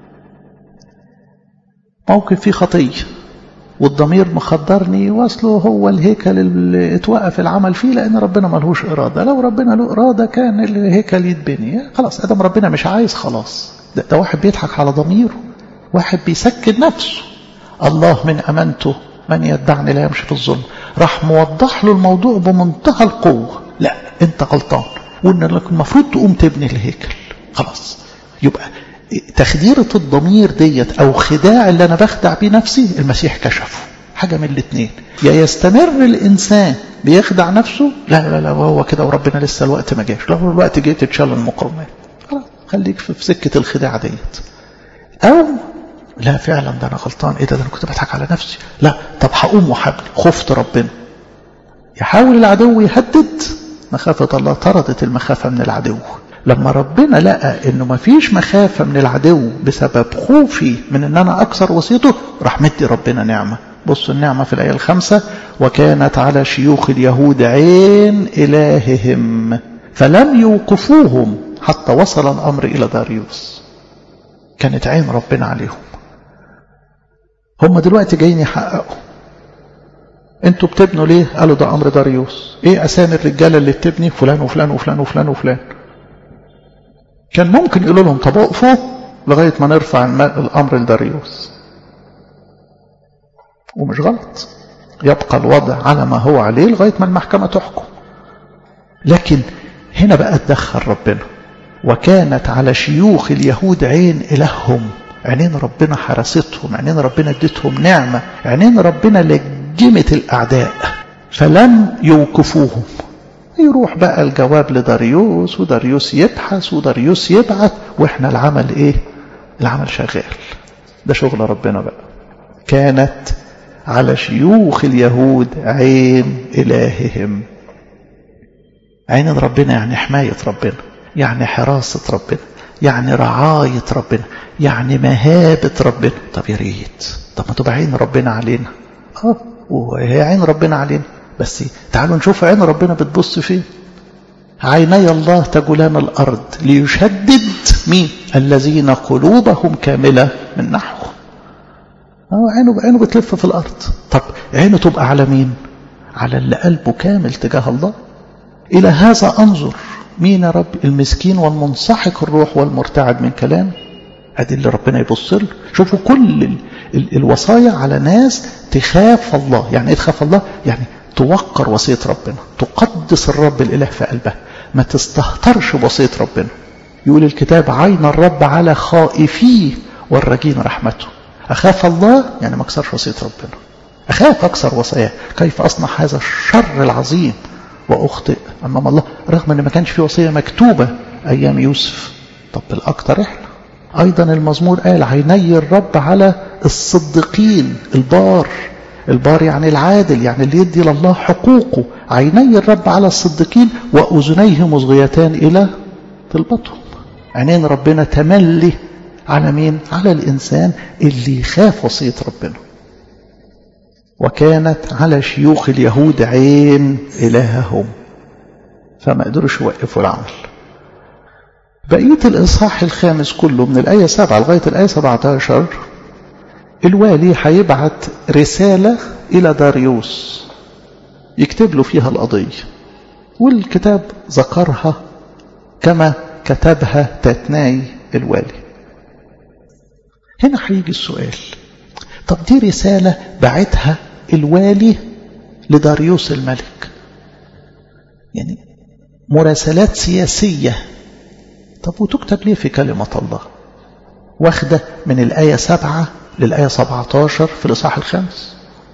موقف فيه خطية والضمير مخدرني واصله هو الهيكل اللي اتوقف العمل فيه لان ربنا ملهوش اراده لو ربنا له اراده كان الهيكل يتبني خلاص ادم ربنا مش عايز خلاص ده, ده واحد بيضحك على ضميره واحد بيسكن نفسه الله من أمانته من يدعني لا يمشي في الظلم راح موضح له الموضوع بمنتهى القوة لا انت غلطان وان المفروض تقوم تبني الهيكل خلاص يبقى تخديرة الضمير ديت او خداع اللي انا بخدع بيه نفسي المسيح كشفه حاجة من الاثنين يا يستمر الانسان بيخدع نفسه لا لا لا هو كده وربنا لسه الوقت ما جاش لو الوقت جه تتشال المقاومات خلاص خليك في سكة الخداع ديت او لا فعلا ده انا غلطان ايه ده, ده انا كنت بضحك على نفسي لا طب هقوم وحبل خفت ربنا يحاول العدو يهدد مخافة الله طردت المخافة من العدو لما ربنا لقى انه ما فيش مخافة من العدو بسبب خوفي من ان انا اكسر وصيته راح مدي ربنا نعمة بصوا النعمة في الآية الخامسة وكانت على شيوخ اليهود عين إلههم فلم يوقفوهم حتى وصل الأمر إلى داريوس كانت عين ربنا عليهم هم دلوقتي جايين يحققوا انتوا بتبنوا ليه قالوا ده امر داريوس ايه اسامي الرجاله اللي بتبني فلان وفلان وفلان وفلان وفلان كان ممكن يقولوا لهم طب اقفوا لغايه ما نرفع الامر لداريوس ومش غلط يبقى الوضع على ما هو عليه لغايه ما المحكمه تحكم لكن هنا بقى اتدخل ربنا وكانت على شيوخ اليهود عين إلههم عينين ربنا حرستهم عينين ربنا اديتهم نعمة عينين ربنا لجمت الأعداء فلم يوقفوهم يروح بقى الجواب لداريوس وداريوس يبحث وداريوس يبعث واحنا العمل ايه العمل شغال ده شغل ربنا بقى كانت على شيوخ اليهود عين إلههم عين ربنا يعني حماية ربنا يعني حراسة ربنا يعني رعاية ربنا يعني مهابة ربنا طب يا ريت طب ما تبقى عين ربنا علينا اه وهي عين ربنا علينا بس تعالوا نشوف عين ربنا بتبص فين عيني الله تجولان الأرض ليشدد مين الذين قلوبهم كاملة من نحو اه عينه عينه بتلف في الأرض طب عينه تبقى على مين على اللي قلبه كامل تجاه الله إلى هذا أنظر مين يا رب المسكين والمنسحق الروح والمرتعد من كلام ادي اللي ربنا يبص له شوفوا كل ال ال الوصايا على ناس تخاف الله يعني ايه تخاف الله يعني توقر وصية ربنا تقدس الرب الإله في قلبها ما تستهترش بوصية ربنا يقول الكتاب عين الرب على خائفيه والرجين رحمته أخاف الله يعني ما أكسرش وصية ربنا أخاف أكسر وصاياه كيف أصنع هذا الشر العظيم وأخطئ أمام الله رغم أن ما كانش في وصية مكتوبة أيام يوسف طب بالأكتر إحنا أيضا المزمور قال عيني الرب على الصديقين البار البار يعني العادل يعني اللي يدي لله حقوقه عيني الرب على الصديقين وأذنيه مصغيتان إلى طلبتهم عينين ربنا تملي على مين على الإنسان اللي يخاف وصية ربنا وكانت على شيوخ اليهود عين إلههم فما قدروش يوقفوا العمل بقية الإصحاح الخامس كله من الآية 7 لغاية الآية 17 الوالي هيبعت رسالة إلى داريوس يكتب له فيها القضية والكتاب ذكرها كما كتبها تتناي الوالي هنا هيجي السؤال طب دي رسالة بعتها الوالي لداريوس الملك يعني مراسلات سياسية طب وتكتب ليه في كلمة الله واخدة من الآية سبعة للآية 17 في الإصحاح الخامس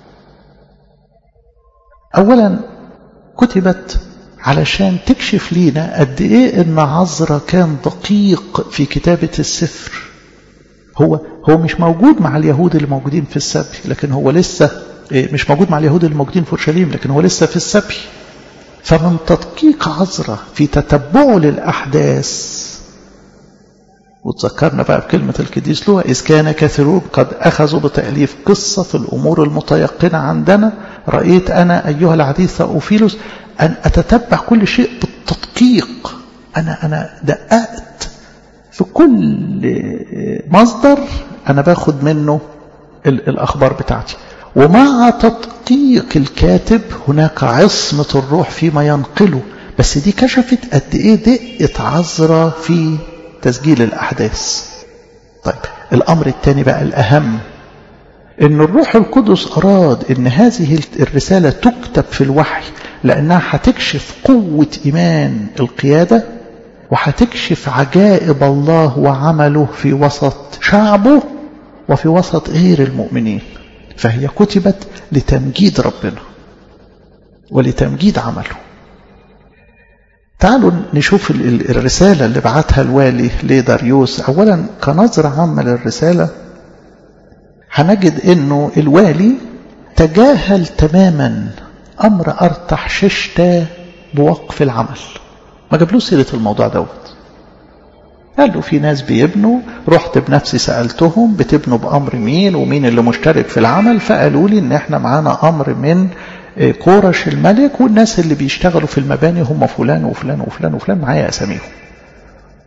أولا كتبت علشان تكشف لينا قد إيه إن عزرا كان دقيق في كتابة السفر هو هو مش موجود مع اليهود اللي موجودين في السبي لكن هو لسه مش موجود مع اليهود اللي موجودين في اورشليم لكن هو لسه في السبي فمن تدقيق عزرا في تتبعه للأحداث وتذكرنا بقى بكلمة القديس لوقا إذ كان كثيرون قد أخذوا بتأليف قصة في الأمور المتيقنة عندنا رأيت أنا أيها العزيز ثأوفيلوس أن أتتبع كل شيء بالتدقيق أنا أنا دققت في كل مصدر أنا باخد منه الأخبار بتاعتي ومع تدقيق الكاتب هناك عصمة الروح فيما ينقله بس دي كشفت قد إيه دقة عذرة في تسجيل الأحداث طيب الأمر الثاني بقى الأهم إن الروح القدس أراد إن هذه الرسالة تكتب في الوحي لأنها هتكشف قوة إيمان القيادة وهتكشف عجائب الله وعمله في وسط شعبه وفي وسط غير المؤمنين فهي كتبت لتمجيد ربنا ولتمجيد عمله تعالوا نشوف الرسالة اللي بعتها الوالي لداريوس أولا كنظرة عامة للرسالة هنجد أنه الوالي تجاهل تماما أمر أرتح ششتا بوقف العمل ما جابلوش سيرة الموضوع دوت قال له في ناس بيبنوا رحت بنفسي سألتهم بتبنوا بأمر مين ومين اللي مشترك في العمل فقالوا لي ان احنا معانا أمر من كورش الملك والناس اللي بيشتغلوا في المباني هم فلان وفلان وفلان وفلان معايا أساميهم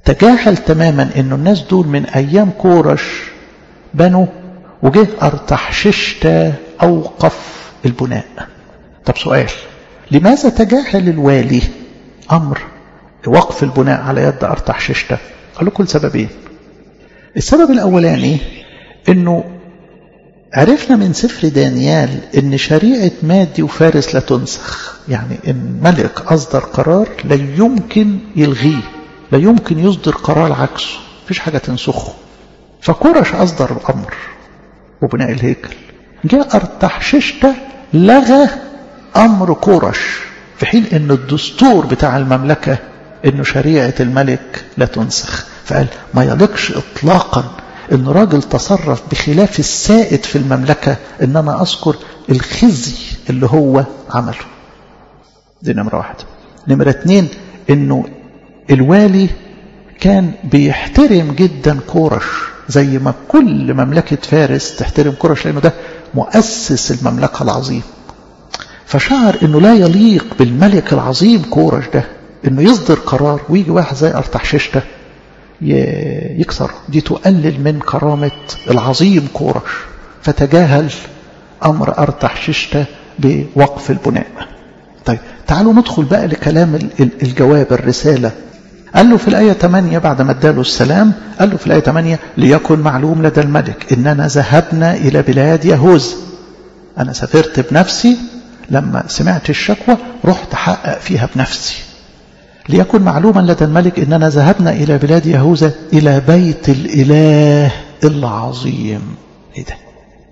تجاهل تماما انه الناس دول من ايام كورش بنوا وجه ارتحششتا اوقف البناء طب سؤال لماذا تجاهل الوالي امر وقف البناء على يد ارتحششتا قال لكم سببين السبب الاولاني انه عرفنا من سفر دانيال ان شريعة مادي وفارس لا تنسخ يعني ان ملك اصدر قرار لا يمكن يلغيه لا يمكن يصدر قرار عكسه مفيش حاجة تنسخه فكورش اصدر الامر وبناء الهيكل جاء ارتحششتا لغى امر كورش في حين ان الدستور بتاع المملكة انه شريعة الملك لا تنسخ فقال ما يليقش اطلاقا ان راجل تصرف بخلاف السائد في المملكة ان انا اذكر الخزي اللي هو عمله دي نمرة واحدة نمرة اتنين انه الوالي كان بيحترم جدا كورش زي ما كل مملكة فارس تحترم كورش لانه ده مؤسس المملكة العظيم فشعر انه لا يليق بالملك العظيم كورش ده انه يصدر قرار ويجي واحد زي ارتحششته يكسر دي تقلل من كرامة العظيم كورش فتجاهل أمر أرتحششته بوقف البناء طيب تعالوا ندخل بقى لكلام الجواب الرسالة قال له في الآية 8 بعد ما اداله السلام قال له في الآية 8 ليكن معلوم لدى الملك إننا ذهبنا إلى بلاد يهوذا أنا سافرت بنفسي لما سمعت الشكوى رحت أحقق فيها بنفسي ليكن معلوما لدى الملك إننا ذهبنا إلى بلاد يهوذا إلى بيت الإله العظيم إيه ده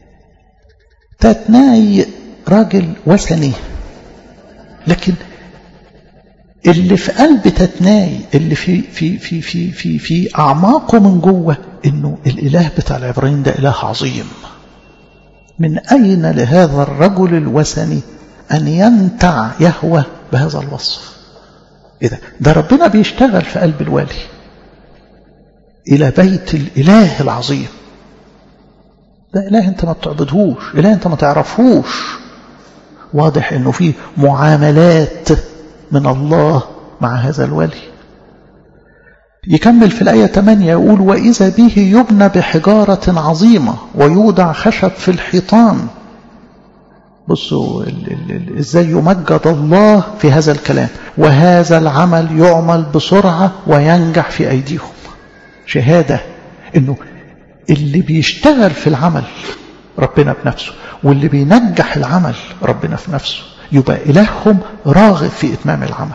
تتناي راجل وثني لكن اللي في قلب تتناي اللي في في في في في في أعماقه من جوه إنه الإله بتاع العبرانيين ده إله عظيم من أين لهذا الرجل الوثني أن ينتع يهوى بهذا الوصف إيه ده؟ ده ربنا بيشتغل في قلب الوالي إلى بيت الإله العظيم ده إله أنت ما بتعبدهوش إله أنت ما تعرفهوش واضح أنه في معاملات من الله مع هذا الولي يكمل في الآية 8 يقول وإذا به يبنى بحجارة عظيمة ويوضع خشب في الحيطان بصوا ازاي يمجد الله في هذا الكلام وهذا العمل يعمل بسرعة وينجح في أيديهم شهادة انه اللي بيشتغل في العمل ربنا بنفسه واللي بينجح العمل ربنا في نفسه يبقى إلههم راغب في إتمام العمل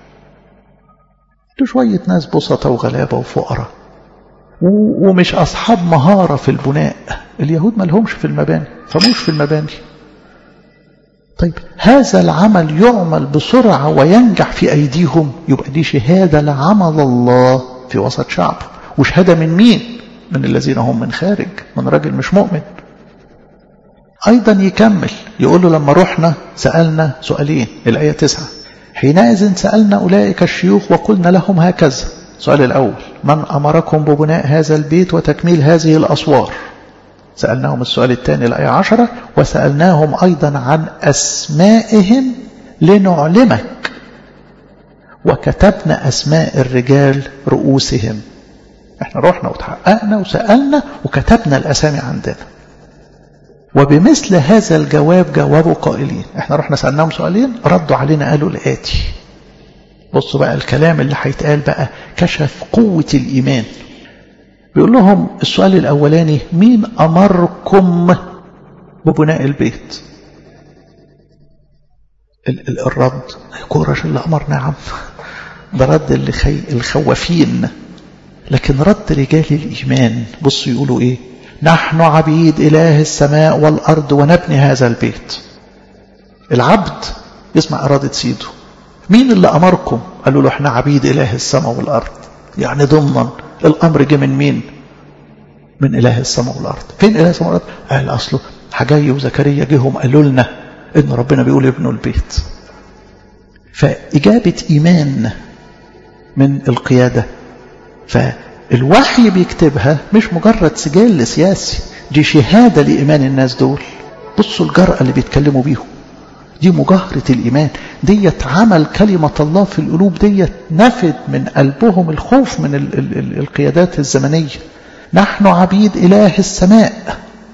دول شوية ناس بسطة وغلابة وفقراء ومش أصحاب مهارة في البناء اليهود ما لهمش في المباني فموش في المباني طيب هذا العمل يعمل بسرعة وينجح في أيديهم يبقى دي شهادة لعمل الله في وسط شعبه وشهادة من مين من الذين هم من خارج من راجل مش مؤمن أيضا يكمل يقول له لما رحنا سألنا سؤالين الآية تسعة حينئذ سألنا أولئك الشيوخ وقلنا لهم هكذا السؤال الأول من أمركم ببناء هذا البيت وتكميل هذه الأسوار سألناهم السؤال الثاني الآية عشرة وسألناهم أيضا عن أسمائهم لنعلمك وكتبنا أسماء الرجال رؤوسهم احنا رحنا وتحققنا وسألنا وكتبنا الأسامي عندنا وبمثل هذا الجواب جاوبوا قائلين احنا رحنا سألناهم سؤالين ردوا علينا قالوا الآتي بصوا بقى الكلام اللي هيتقال بقى كشف قوة الإيمان بيقول لهم السؤال الأولاني مين أمركم ببناء البيت الرد كورش اللي أمر نعم ده رد اللي خي... الخوافين لكن رد رجال الإيمان بصوا يقولوا إيه نحن عبيد إله السماء والأرض ونبني هذا البيت العبد يسمع إرادة سيده مين اللي أمركم قالوا له احنا عبيد إله السماء والأرض يعني ضمنا الأمر جه من مين من إله السماء والأرض فين إله السماء والأرض قال أصله حجاي وزكريا جيهم قالوا لنا إن ربنا بيقول ابنوا البيت فإجابة إيمان من القيادة فالوحي بيكتبها مش مجرد سجل سياسي دي شهادة لإيمان الناس دول بصوا الجرأة اللي بيتكلموا بيهم دي مجاهرة الإيمان ديت عمل كلمة الله في القلوب ديت نفد من قلبهم الخوف من ال ال ال القيادات الزمنية نحن عبيد إله السماء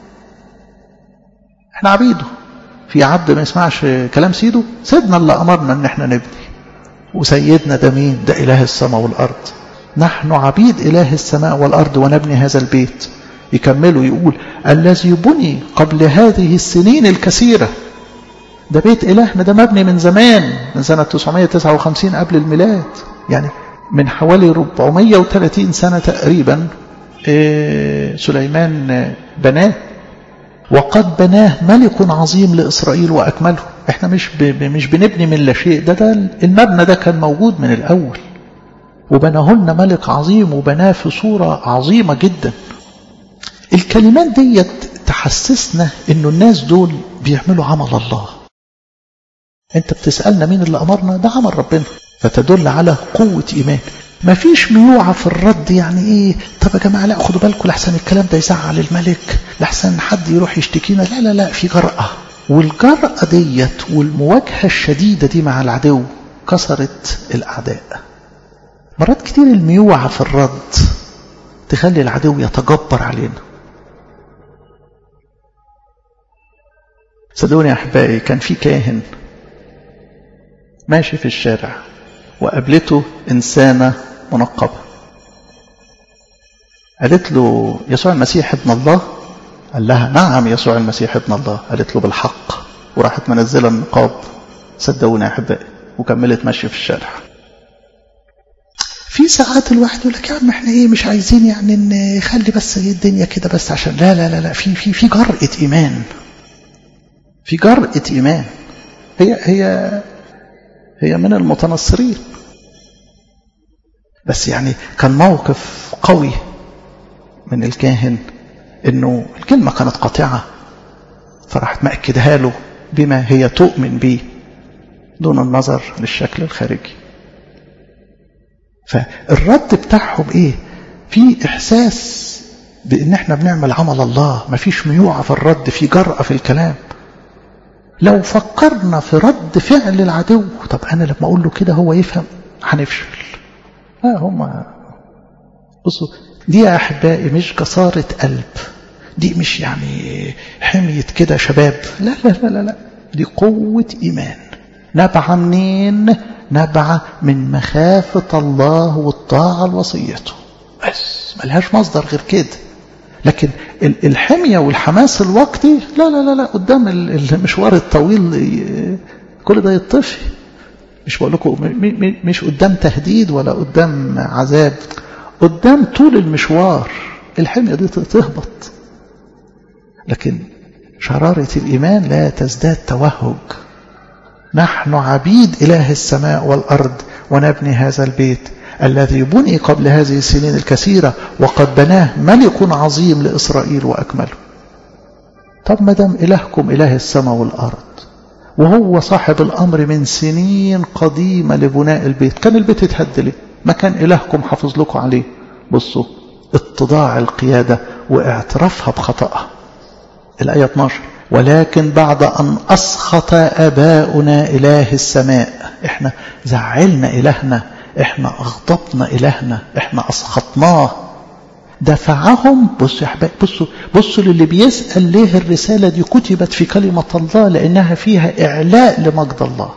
احنا عبيده في عبد ما يسمعش كلام سيده سيدنا اللي أمرنا ان احنا نبني وسيدنا ده مين ده إله السماء والأرض نحن عبيد إله السماء والأرض ونبني هذا البيت يكملوا يقول الذي بني قبل هذه السنين الكثيرة ده بيت إلهنا ده مبني من زمان من سنة 959 قبل الميلاد يعني من حوالي 430 سنة تقريبا سليمان بناه وقد بناه ملك عظيم لإسرائيل وأكمله احنا مش مش بنبني من لا شيء ده ده المبنى ده كان موجود من الأول وبناه لنا ملك عظيم وبناه في صورة عظيمة جدا الكلمات ديت تحسسنا انه الناس دول بيعملوا عمل الله انت بتسألنا مين اللي امرنا ده عمل ربنا فتدل على قوة ايمان مفيش ميوعة في الرد يعني ايه طب يا جماعة لا خدوا بالكم لحسن الكلام ده يزعل الملك لحسن حد يروح يشتكينا لا لا لا في جرأة والجرأة ديت والمواجهة الشديدة دي مع العدو كسرت الأعداء مرات كتير الميوعة في الرد تخلي العدو يتجبر علينا صدقوني يا أحبائي كان في كاهن ماشي في الشارع وقابلته إنسانة منقبة قالت له يسوع المسيح ابن الله قال لها نعم يسوع المسيح ابن الله قالت له بالحق وراحت منزلة النقاب صدقوني يا أحبائي وكملت ماشية في الشارع في ساعات الواحد يقول لك يا عم احنا ايه مش عايزين يعني نخلي بس الدنيا كده بس عشان لا لا لا لا في في في جرأة ايمان في جرأة ايمان هي هي هي من المتنصرين بس يعني كان موقف قوي من الكاهن انه الكلمة كانت قاطعة فراحت مأكدها له بما هي تؤمن به دون النظر للشكل الخارجي فالرد بتاعهم ايه في احساس بان احنا بنعمل عمل الله مفيش ميوعة في الرد في جرأة في الكلام لو فكرنا في رد فعل العدو طب انا لما اقول له كده هو يفهم هنفشل لا هم بصوا دي يا احبائي مش جسارة قلب دي مش يعني حمية كده شباب لا لا لا لا, لا. دي قوة ايمان نبع منين نبع من مخافة الله والطاعة لوصيته بس ملهاش مصدر غير كده لكن الحمية والحماس الوقتي لا لا لا لا قدام المشوار الطويل كل ده يطفي مش بقول لكم مش قدام تهديد ولا قدام عذاب قدام طول المشوار الحمية دي تهبط لكن شرارة الإيمان لا تزداد توهج نحن عبيد إله السماء والأرض ونبني هذا البيت الذي بني قبل هذه السنين الكثيرة وقد بناه ملك عظيم لإسرائيل وأكمله طب ما دام إلهكم إله السماء والأرض وهو صاحب الأمر من سنين قديمة لبناء البيت كان البيت يتهد ليه ما كان إلهكم حافظ لكم عليه بصوا اتضاع القيادة واعترافها بخطأها الآية 12 ولكن بعد أن أسخط أباؤنا إله السماء إحنا زعلنا إلهنا إحنا أغضبنا إلهنا إحنا أسخطناه دفعهم بصوا يا حبايب بصوا بصوا للي بيسأل ليه الرسالة دي كتبت في كلمة الله لأنها فيها إعلاء لمجد الله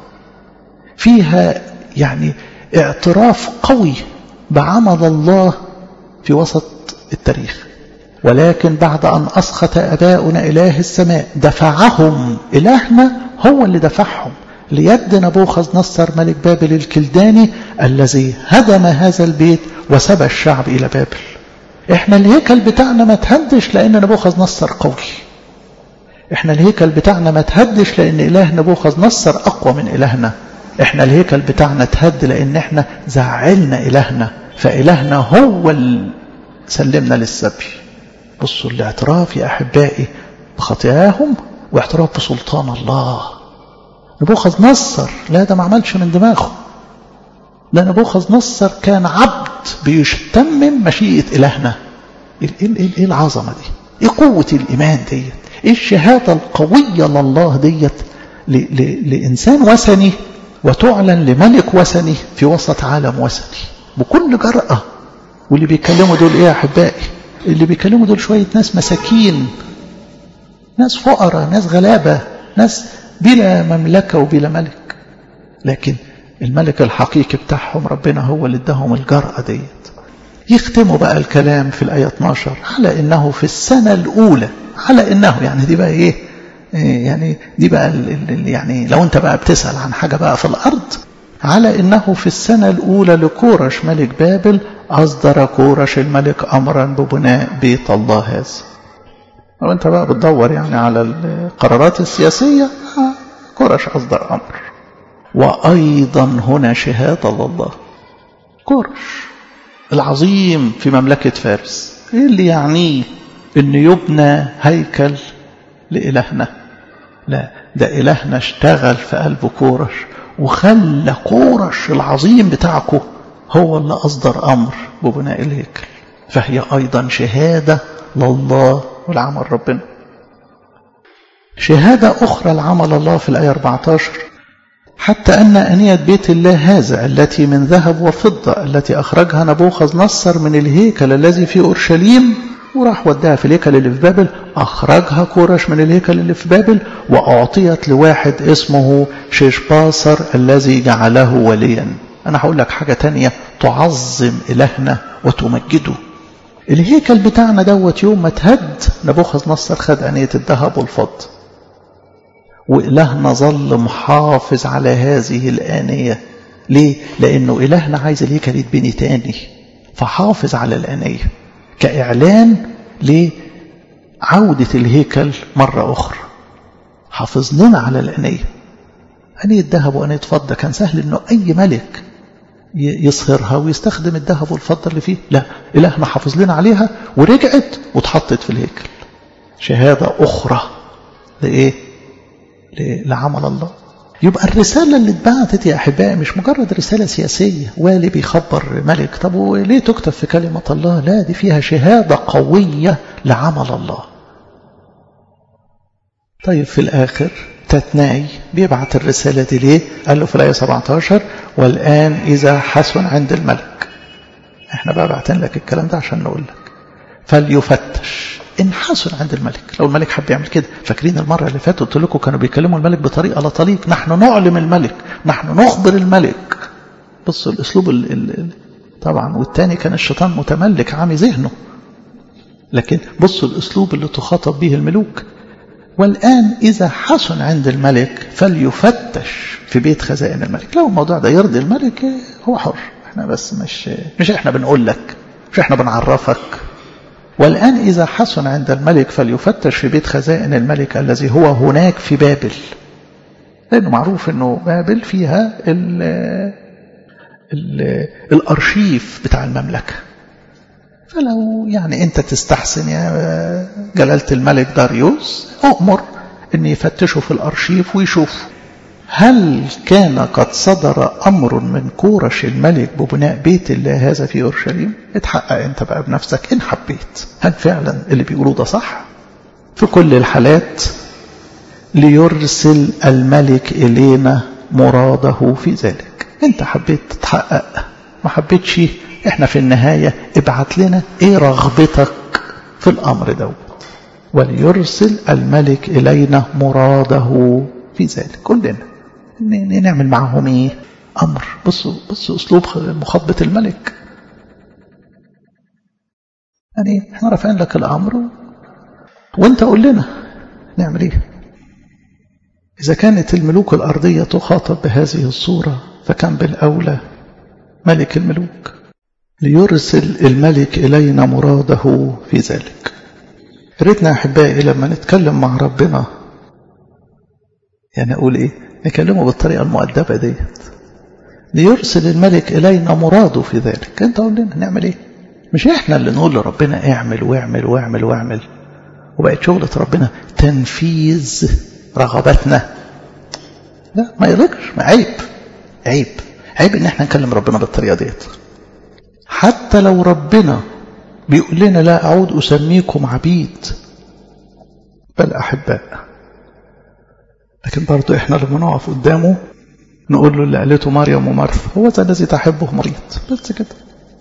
فيها يعني اعتراف قوي بعمل الله في وسط التاريخ ولكن بعد أن أسخط أباؤنا إله السماء دفعهم إلهنا هو اللي دفعهم ليد نبوخذ نصر ملك بابل الكلداني الذي هدم هذا البيت وسبى الشعب إلى بابل احنا الهيكل بتاعنا ما تهدش لأن نبوخذ نصر قوي احنا الهيكل بتاعنا ما تهدش لأن إله نبوخذ نصر أقوى من إلهنا احنا الهيكل بتاعنا تهد لأن احنا زعلنا إلهنا فإلهنا هو اللي سلمنا للسبي بصوا الاعتراف يا أحبائي بخطاياهم واعتراف بسلطان الله نبوخذ نصر لا ده ما عملش من دماغه ده نبوخذ نصر كان عبد بيتمم مشيئة إلهنا إيه, إيه, إيه العظمة دي إيه قوة الإيمان ديت إيه الشهادة القوية لله ديت ل ل لإنسان وثني وتعلن لملك وثني في وسط عالم وثني بكل جرأة واللي بيتكلموا دول ايه يا احبائي اللي بيكلموا دول شوية ناس مساكين ناس فقراء ناس غلابة ناس بلا مملكة وبلا ملك لكن الملك الحقيقي بتاعهم ربنا هو اللي اداهم الجرأة ديت يختموا بقى الكلام في الآية 12 على إنه في السنة الأولى على إنه يعني دي بقى إيه يعني دي بقى يعني لو أنت بقى بتسأل عن حاجة بقى في الأرض على إنه في السنة الأولى لكورش ملك بابل أصدر كورش الملك أمرا ببناء بيت الله هذا لو أنت بقى بتدور يعني على القرارات السياسية كورش أصدر أمر وأيضا هنا شهادة لله كورش العظيم في مملكة فارس إيه اللي يعنيه أن يبنى هيكل لإلهنا لا ده إلهنا اشتغل في قلب كورش وخلى كورش العظيم بتاعكم هو اللي أصدر أمر ببناء الهيكل فهي أيضا شهادة لله والعمل ربنا شهادة أخرى لعمل الله في الآية 14 حتى أن أنية بيت الله هذا التي من ذهب وفضة التي أخرجها نبوخذ نصر من الهيكل الذي في أورشليم وراح وداها في الهيكل اللي في بابل أخرجها كورش من الهيكل اللي في بابل وأعطيت لواحد اسمه شيشباصر الذي جعله وليا أنا هقول لك حاجة تانية تعظم إلهنا وتمجده الهيكل بتاعنا دوت يوم ما اتهد نبوخذ نصر خد أنية الذهب والفضة وإلهنا ظل محافظ على هذه الآنية ليه؟ لأنه إلهنا عايز الهيكل يتبني تاني فحافظ على الآنية كإعلان لعودة الهيكل مرة أخرى حافظ لنا على الآنية أنية ذهب وأنية فضة كان سهل أنه أي ملك يصهرها ويستخدم الذهب والفضة اللي فيه لا إلهنا حافظ لنا عليها ورجعت واتحطت في الهيكل شهادة أخرى لإيه لعمل الله يبقى الرسالة اللي اتبعتت يا أحبائي مش مجرد رسالة سياسية والي بيخبر ملك طب وليه تكتب في كلمة الله لا دي فيها شهادة قوية لعمل الله طيب في الآخر تتناي بيبعت الرسالة دي ليه قال له في الآية 17 والآن إذا حسن عند الملك احنا بقى بعتين لك الكلام ده عشان نقول لك فليفتش إن حسن عند الملك لو الملك حب يعمل كده فاكرين المرة اللي فاتت قلت لكم كانوا بيكلموا الملك بطريقة لا تليق نحن نعلم الملك نحن نخبر الملك بصوا الأسلوب ال ال طبعا والتاني كان الشيطان متملك عامي ذهنه لكن بصوا الأسلوب اللي تخاطب به الملوك والآن إذا حسن عند الملك فليفتش في بيت خزائن الملك لو الموضوع ده يرضي الملك هو حر احنا بس مش مش احنا بنقول لك مش احنا بنعرفك والآن إذا حسن عند الملك فليفتش في بيت خزائن الملك الذي هو هناك في بابل لأنه معروف أنه بابل فيها ال ال الأرشيف بتاع المملكة فلو يعني أنت تستحسن يا جلالة الملك داريوس أؤمر أن يفتشوا في الأرشيف ويشوفوا هل كان قد صدر أمر من كورش الملك ببناء بيت الله هذا في أورشليم اتحقق أنت بقى بنفسك إن حبيت هل فعلا اللي بيقولوه ده صح في كل الحالات ليرسل الملك إلينا مراده في ذلك انت حبيت تتحقق ما حبيتش احنا في النهاية ابعت لنا ايه رغبتك في الامر دوت وليرسل الملك إلينا مراده في ذلك كلنا نعمل معهم ايه امر بصوا بصوا اسلوب مخاطبه الملك يعني احنا رافعين لك الامر وانت قول لنا نعمل ايه اذا كانت الملوك الارضيه تخاطب بهذه الصوره فكان بالاولى ملك الملوك ليرسل الملك الينا مراده في ذلك ريتنا احبائي لما نتكلم مع ربنا يعني اقول ايه نكلمه بالطريقة المؤدبة ديت ليرسل الملك إلينا مراده في ذلك أنت قول لنا نعمل إيه مش إحنا اللي نقول لربنا اعمل واعمل واعمل واعمل وبقت شغلة ربنا تنفيذ رغباتنا لا ما يرجش ما عيب عيب عيب ان احنا نكلم ربنا بالطريقة ديت حتى لو ربنا بيقول لنا لا أعود أسميكم عبيد بل أحباء لكن برضو احنا لما نقف قدامه نقول له اللي قالته مريم ومرثا هو ذا الذي تحبه مريض بس كده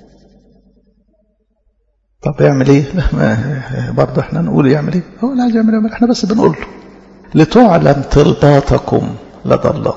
طب يعمل ايه برضه احنا نقول يعمل ايه هو لا عايز يعمل يعمل احنا بس بنقول له لتعلم طلباتكم لدى الله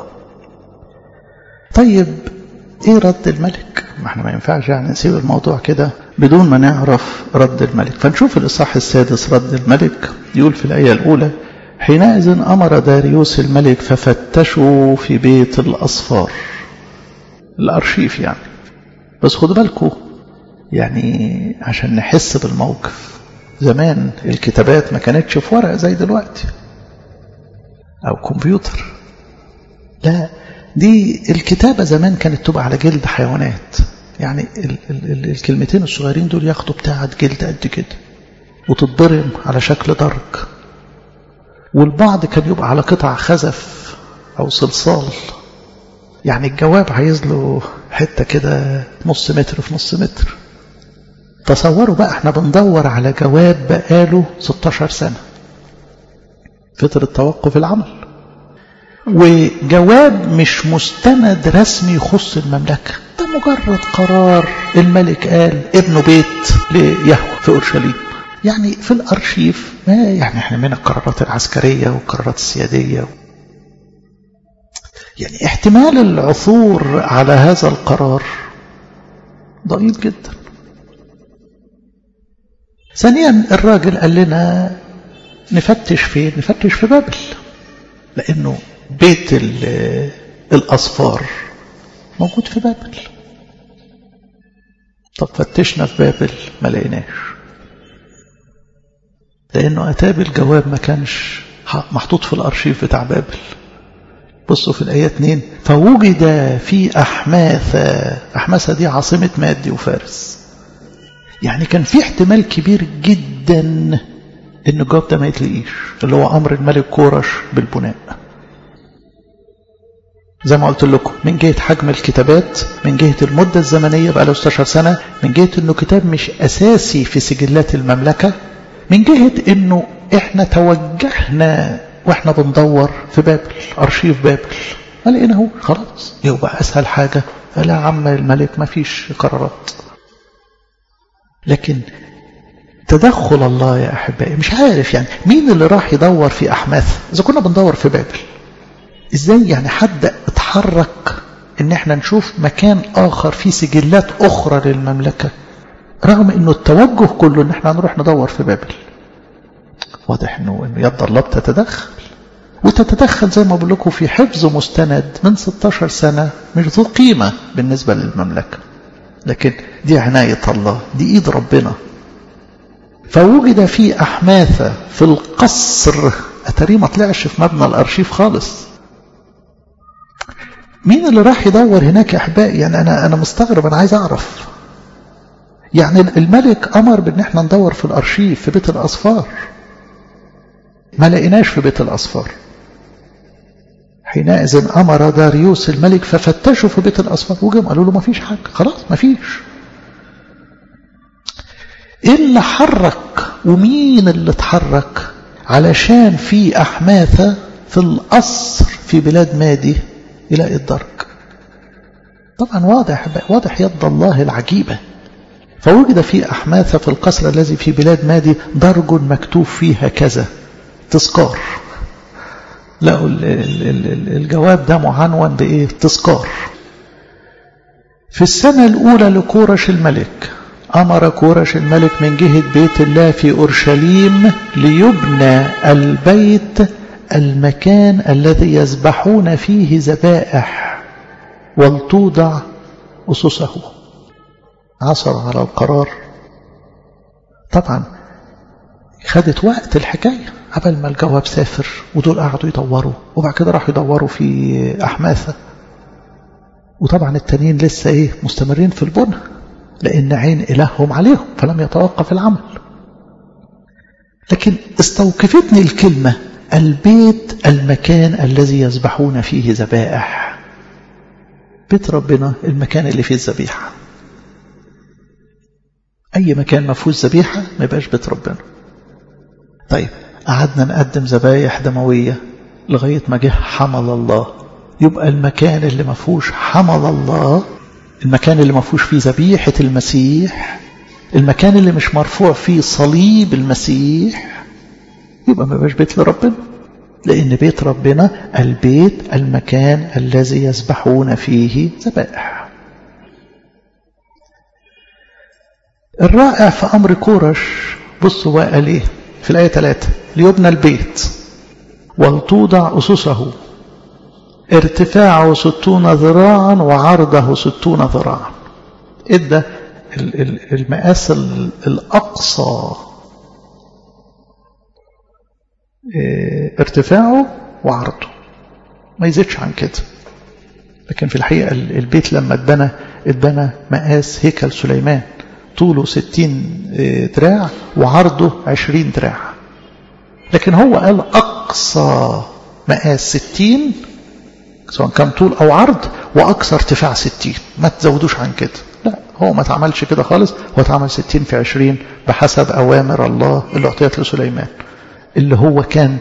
طيب ايه رد الملك ما احنا ما ينفعش يعني نسيب الموضوع كده بدون ما نعرف رد الملك فنشوف الاصحاح السادس رد الملك يقول في الايه الاولى حينئذ امر داريوس الملك ففتشوا في بيت الاصفار الارشيف يعني بس خدوا بالكم يعني عشان نحس بالموقف زمان الكتابات ما كانتش في ورق زي دلوقتي او كمبيوتر لا دي الكتابة زمان كانت تبقى على جلد حيوانات يعني ال ال ال الكلمتين الصغيرين دول ياخدوا بتاعة جلد قد كده وتتضرم على شكل درج والبعض كان يبقى على قطع خزف أو صلصال يعني الجواب عايز له حتة كده نص متر في نص متر تصوروا بقى احنا بندور على جواب بقاله 16 سنة فترة توقف العمل وجواب مش مستند رسمي يخص المملكة ده مجرد قرار الملك قال ابنه بيت ليهوى في أورشليم يعني في الأرشيف ما يعني احنا من القرارات العسكرية والقرارات السيادية يعني احتمال العثور على هذا القرار ضئيل جدا ثانيا الراجل قال لنا نفتش فين نفتش في بابل لانه بيت الاصفار موجود في بابل طب فتشنا في بابل ما لقيناش لانه اتى بالجواب ما كانش محطوط في الارشيف بتاع بابل بصوا في الآية 2 فوجد في أحماثة أحماثة دي عاصمة مادي وفارس يعني كان في احتمال كبير جدا ان الجواب ده ما يتلقيش اللي هو امر الملك كورش بالبناء زي ما قلت لكم من جهة حجم الكتابات من جهة المدة الزمنية بقى له 16 سنة من جهة انه كتاب مش اساسي في سجلات المملكة من جهة انه احنا توجهنا واحنا بندور في بابل ارشيف بابل ما لقيناهوش خلاص يبقى اسهل حاجة لا عم الملك ما فيش قرارات لكن تدخل الله يا أحبائي مش عارف يعني مين اللي راح يدور في أحماث إذا كنا بندور في بابل إزاي يعني حد اتحرك إن احنا نشوف مكان آخر فيه سجلات أخرى للمملكة رغم إنه التوجه كله إن احنا نروح ندور في بابل واضح إنه إنه يد الله بتتدخل وتتدخل زي ما بقول لكم في حفظ مستند من 16 سنة مش ذو قيمة بالنسبة للمملكة لكن دي عناية الله دي إيد ربنا فوجد في أحماثة في القصر أتاريه ما طلعش في مبنى الأرشيف خالص مين اللي راح يدور هناك يا أحبائي يعني أنا, أنا مستغرب أنا عايز أعرف يعني الملك أمر بأن احنا ندور في الأرشيف في بيت الأصفار ما لقيناش في بيت الأصفار حينئذ أمر داريوس الملك ففتشوا في بيت الأصفار وجم قالوا له ما فيش حاجة خلاص ما فيش إيه اللي حرك ومين اللي اتحرك علشان في أحماثة في القصر في بلاد مادي يلاقي الدرج طبعا واضح واضح يد الله العجيبة فوجد في أحماثة في القصر الذي في بلاد مادي درج مكتوب فيها كذا تذكار لقوا الجواب ده معنون بإيه تذكار في السنة الأولى لكورش الملك أمر كورش الملك من جهة بيت الله في أورشليم ليبنى البيت المكان الذي يذبحون فيه ذبائح ولتوضع أسسه عثر على القرار طبعا خدت وقت الحكاية قبل ما الجواب سافر ودول قعدوا يدوروا وبعد كده راحوا يدوروا في أحماثة وطبعا التانيين لسه ايه مستمرين في البنى لأن عين إلههم عليهم فلم يتوقف العمل لكن استوقفتني الكلمة البيت المكان الذي يذبحون فيه ذبائح بيت ربنا المكان اللي فيه الذبيحة أي مكان ما فيهوش ذبيحة ما يبقاش بيت ربنا طيب قعدنا نقدم ذبايح دموية لغاية ما جه حمل الله يبقى المكان اللي ما فيهوش حمل الله المكان اللي ما فيهوش فيه ذبيحة المسيح المكان اللي مش مرفوع فيه صليب المسيح يبقى ما يبقاش بيت لربنا لأن بيت ربنا البيت المكان الذي يسبحون فيه ذبائح الرائع في أمر كورش بصوا بقى قال ايه في الآية 3 ليبنى البيت ولتوضع أسسه ارتفاعه ستون ذراعا وعرضه ستون ذراعا ادى المقاس الأقصى ارتفاعه وعرضه ما يزيدش عن كده لكن في الحقيقة البيت لما اتبنى اتبنى مقاس هيكل سليمان طوله ستين دراع وعرضه عشرين دراع لكن هو قال أقصى مقاس ستين سواء كان طول أو عرض وأقصى ارتفاع ستين ما تزودوش عن كده لا هو ما تعملش كده خالص هو تعمل ستين في عشرين بحسب أوامر الله اللي أعطيت لسليمان اللي هو كان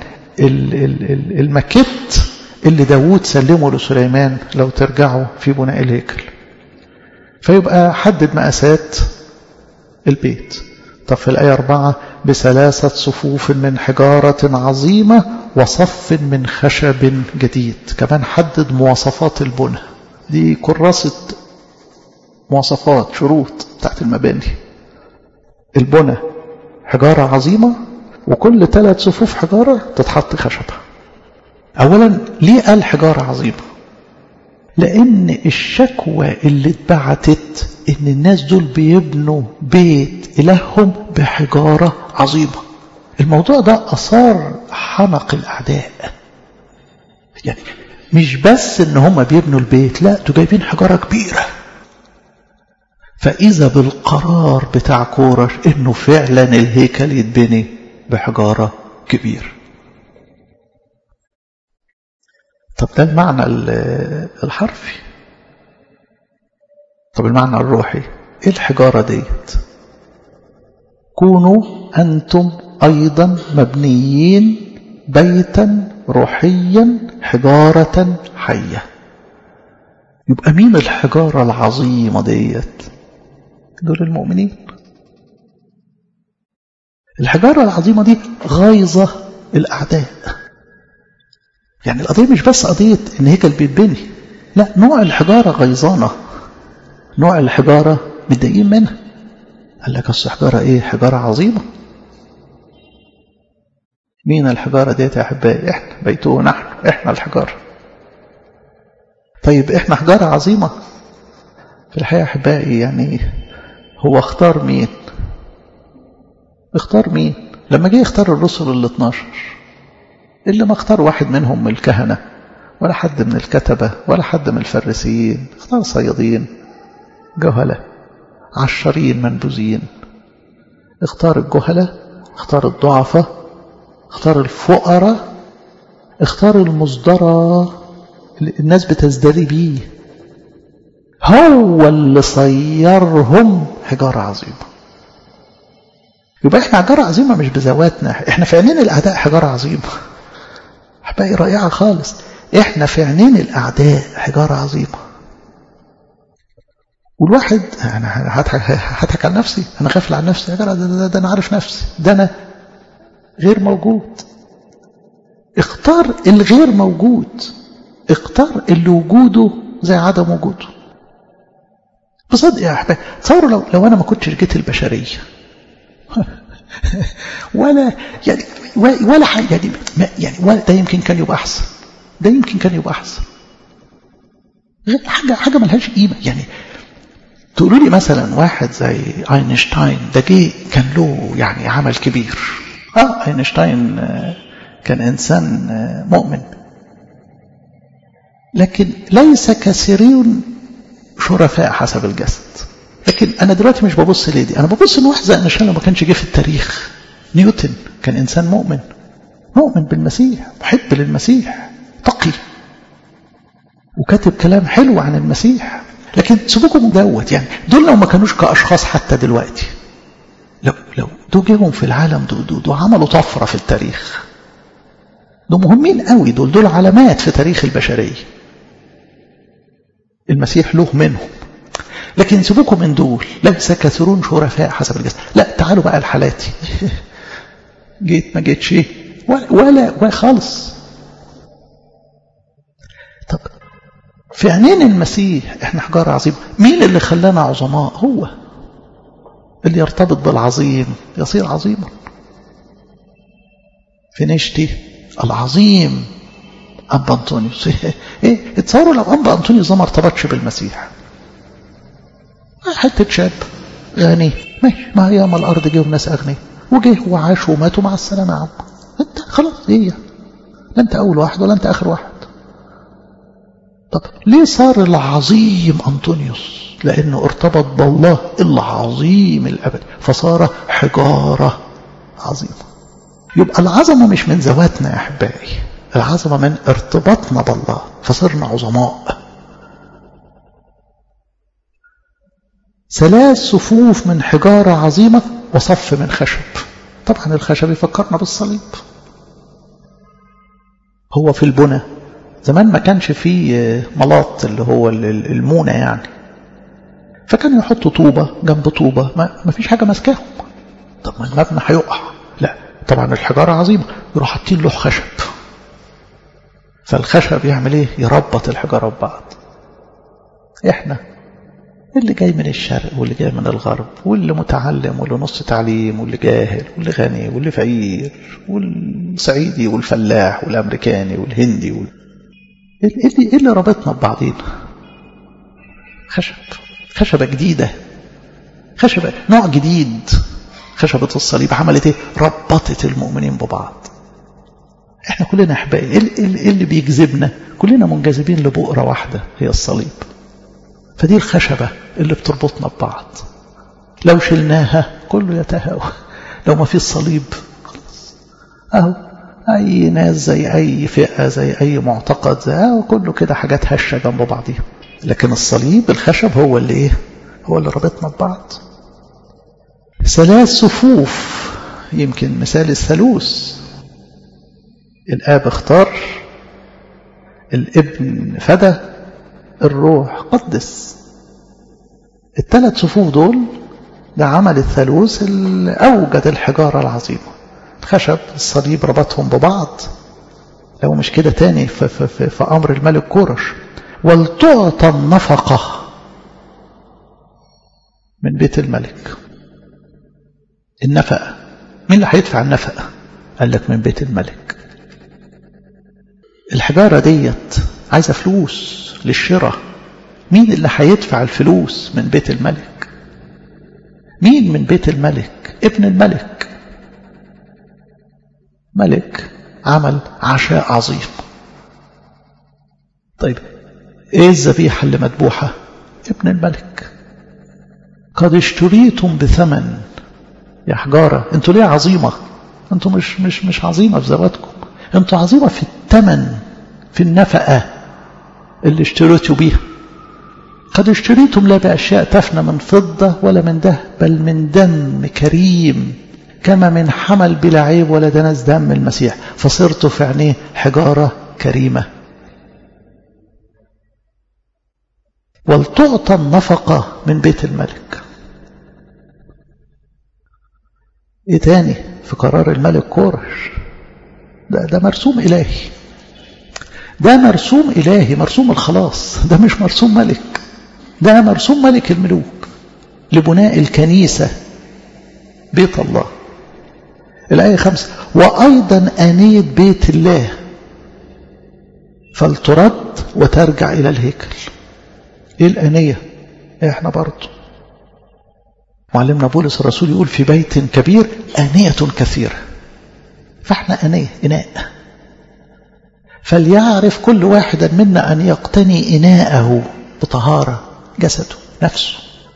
المكت اللي داوود سلمه لسليمان لو ترجعوا في بناء الهيكل فيبقى حدد مقاسات البيت طب في الآية أربعة بثلاثة صفوف من حجارة عظيمة وصف من خشب جديد كمان حدد مواصفات البنى دي كراسة مواصفات شروط بتاعت المباني البنى حجارة عظيمة وكل ثلاث صفوف حجارة تتحط خشبة أولا ليه قال حجارة عظيمة لأن الشكوى اللي اتبعتت إن الناس دول بيبنوا بيت إلههم بحجارة عظيمة الموضوع ده أثار حنق الأعداء يعني مش بس إن هم بيبنوا البيت لا دول جايبين حجارة كبيرة فإذا بالقرار بتاع كورش إنه فعلا الهيكل يتبني بحجارة كبير طب ده المعنى الحرفي طب المعنى الروحي ايه الحجارة ديت كونوا أنتم أيضا مبنيين بيتا روحيا حجارة حية يبقى مين الحجارة العظيمة ديت دول المؤمنين الحجارة العظيمة دي غايظة الأعداء يعني القضية مش بس قضية إن هيكل بيتبني لا نوع الحجارة غيظانة نوع الحجارة متضايقين منها قال لك أصل حجارة إيه حجارة عظيمة مين الحجارة ديت يا أحبائي إحنا بيته نحن إحنا الحجارة طيب إحنا حجارة عظيمة في الحقيقة أحبائي يعني هو اختار مين اختار مين لما جه يختار الرسل ال 12 اللي ما اختار واحد منهم من الكهنة ولا حد من الكتبة ولا حد من الفريسيين اختار صيادين جهلة عشرين منبوذين اختار الجهلة اختار الضعفاء اختار الفقراء اختار المصدرة اللي الناس بتزدري بيه هو اللي صيرهم حجارة عظيمة يبقى احنا حجارة عظيمة مش بذواتنا احنا في عينين الأعداء حجارة عظيمة أحبائي رائعة خالص احنا في عينين الأعداء حجارة عظيمة والواحد انا هضحك على نفسي انا غافل عن نفسي يا جدع ده, ده, ده انا عارف نفسي ده انا غير موجود اختار الغير موجود اختار اللي وجوده زي عدم وجوده بصدق يا احبابي تصوروا لو, لو انا ما كنتش جيت البشريه ولا يعني ولا حاجه يعني يعني ولا ده يمكن كان يبقى احسن ده يمكن كان يبقى احسن حاجه حاجه ملهاش قيمه يعني تقولوا لي مثلا واحد زي اينشتاين ده جه كان له يعني عمل كبير اه اينشتاين كان انسان مؤمن لكن ليس كثيرون شرفاء حسب الجسد لكن انا دلوقتي مش ببص ليه دي انا ببص ان واحد زي اينشتاين ما كانش جه في التاريخ نيوتن كان انسان مؤمن مؤمن بالمسيح محب للمسيح تقي وكاتب كلام حلو عن المسيح لكن سيبوكم دوت يعني دول لو ما كانوش كاشخاص حتى دلوقتي لو لو دول جيهم في العالم دول, دول, دول عملوا طفره في التاريخ دول مهمين قوي دول دول علامات في تاريخ البشرية المسيح له منهم لكن سيبوكم من دول ليس كثيرون شرفاء حسب الجسد لا تعالوا بقى لحالاتي جيت ما جيتش ولا ولا, ولا خالص طب في عينين المسيح احنا حجارة عظيمة مين اللي خلانا عظماء هو اللي يرتبط بالعظيم يصير عظيما في نشتي العظيم أبا أنطونيوس إيه اتصوروا لو أبا أنطونيوس ده ما ارتبطش بالمسيح حتة شاب غني ماشي ما هي ما الأرض جه والناس أغنياء وجه وعاش ومات ومع السلامة يا عم أنت خلاص إيه لا أنت أول واحد ولا أنت آخر واحد طب ليه صار العظيم أنطونيوس لأنه ارتبط بالله العظيم الأبد فصار حجارة عظيمة يبقى العظمة مش من ذواتنا يا أحبائي العظمة من ارتباطنا بالله فصرنا عظماء ثلاث صفوف من حجارة عظيمة وصف من خشب طبعا الخشب يفكرنا بالصليب هو في البنى زمان ما كانش فيه ملاط اللي هو المونة يعني فكانوا يحطوا طوبة جنب طوبة ما فيش حاجة ماسكاهم طب ما المبنى هيقع لا طبعا الحجارة عظيمة يروح حاطين له خشب فالخشب يعمل ايه يربط الحجارة ببعض احنا اللي جاي من الشرق واللي جاي من الغرب واللي متعلم واللي نص تعليم واللي جاهل واللي غني واللي فقير والصعيدي والفلاح والامريكاني والهندي وال... اللي, اللي ربطنا ببعضينا خشب خشبة جديدة خشبة نوع جديد خشبة الصليب عملت ايه ربطت المؤمنين ببعض احنا كلنا احبائي ايه اللي بيجذبنا كلنا منجذبين لبؤرة واحدة هي الصليب فدي الخشبة اللي بتربطنا ببعض لو شلناها كله يتهاوى لو ما في الصليب خلاص اهو اي ناس زي اي فئة زي اي معتقد زي اهو كله كده حاجات هشة جنب بعضيها لكن الصليب الخشب هو اللي ايه هو اللي ربطنا ببعض ثلاث صفوف يمكن مثال الثالوث الاب اختار الابن فدى الروح قدس الثلاث صفوف دول ده عمل الثالوث اللي أوجد الحجارة العظيمة الخشب الصليب ربطهم ببعض لو مش كده تاني في, في, في, في أمر الملك كورش ولتعطى النفقة من بيت الملك النفقة مين اللي هيدفع النفقة قال لك من بيت الملك الحجارة ديت عايزة فلوس للشراء مين اللي هيدفع الفلوس من بيت الملك مين من بيت الملك ابن الملك ملك عمل عشاء عظيم طيب ايه الذبيحة اللي مذبوحة ابن الملك قد اشتريتم بثمن يا حجارة انتوا ليه عظيمة انتوا مش مش مش عظيمة في ذواتكم انتوا عظيمة في الثمن في النفقة اللي اشتريتوا بيها قد اشتريتم لا بأشياء تفنى من فضة ولا من ده بل من دم كريم كما من حمل بلا عيب ولا دنس دم المسيح فصرت في عينيه حجارة كريمة ولتعطى النفقة من بيت الملك ايه تاني في قرار الملك كورش ده, ده مرسوم إلهي ده مرسوم إلهي مرسوم الخلاص ده مش مرسوم ملك ده مرسوم ملك الملوك لبناء الكنيسة بيت الله الآية خمسة وأيضا أنية بيت الله فلترد وترجع إلى الهيكل إيه الأنية إحنا برضو معلمنا بولس الرسول يقول في بيت كبير أنية كثيرة فاحنا أنية إناء فليعرف كل واحد منا أن يقتني إناءه بطهارة جسده نفسه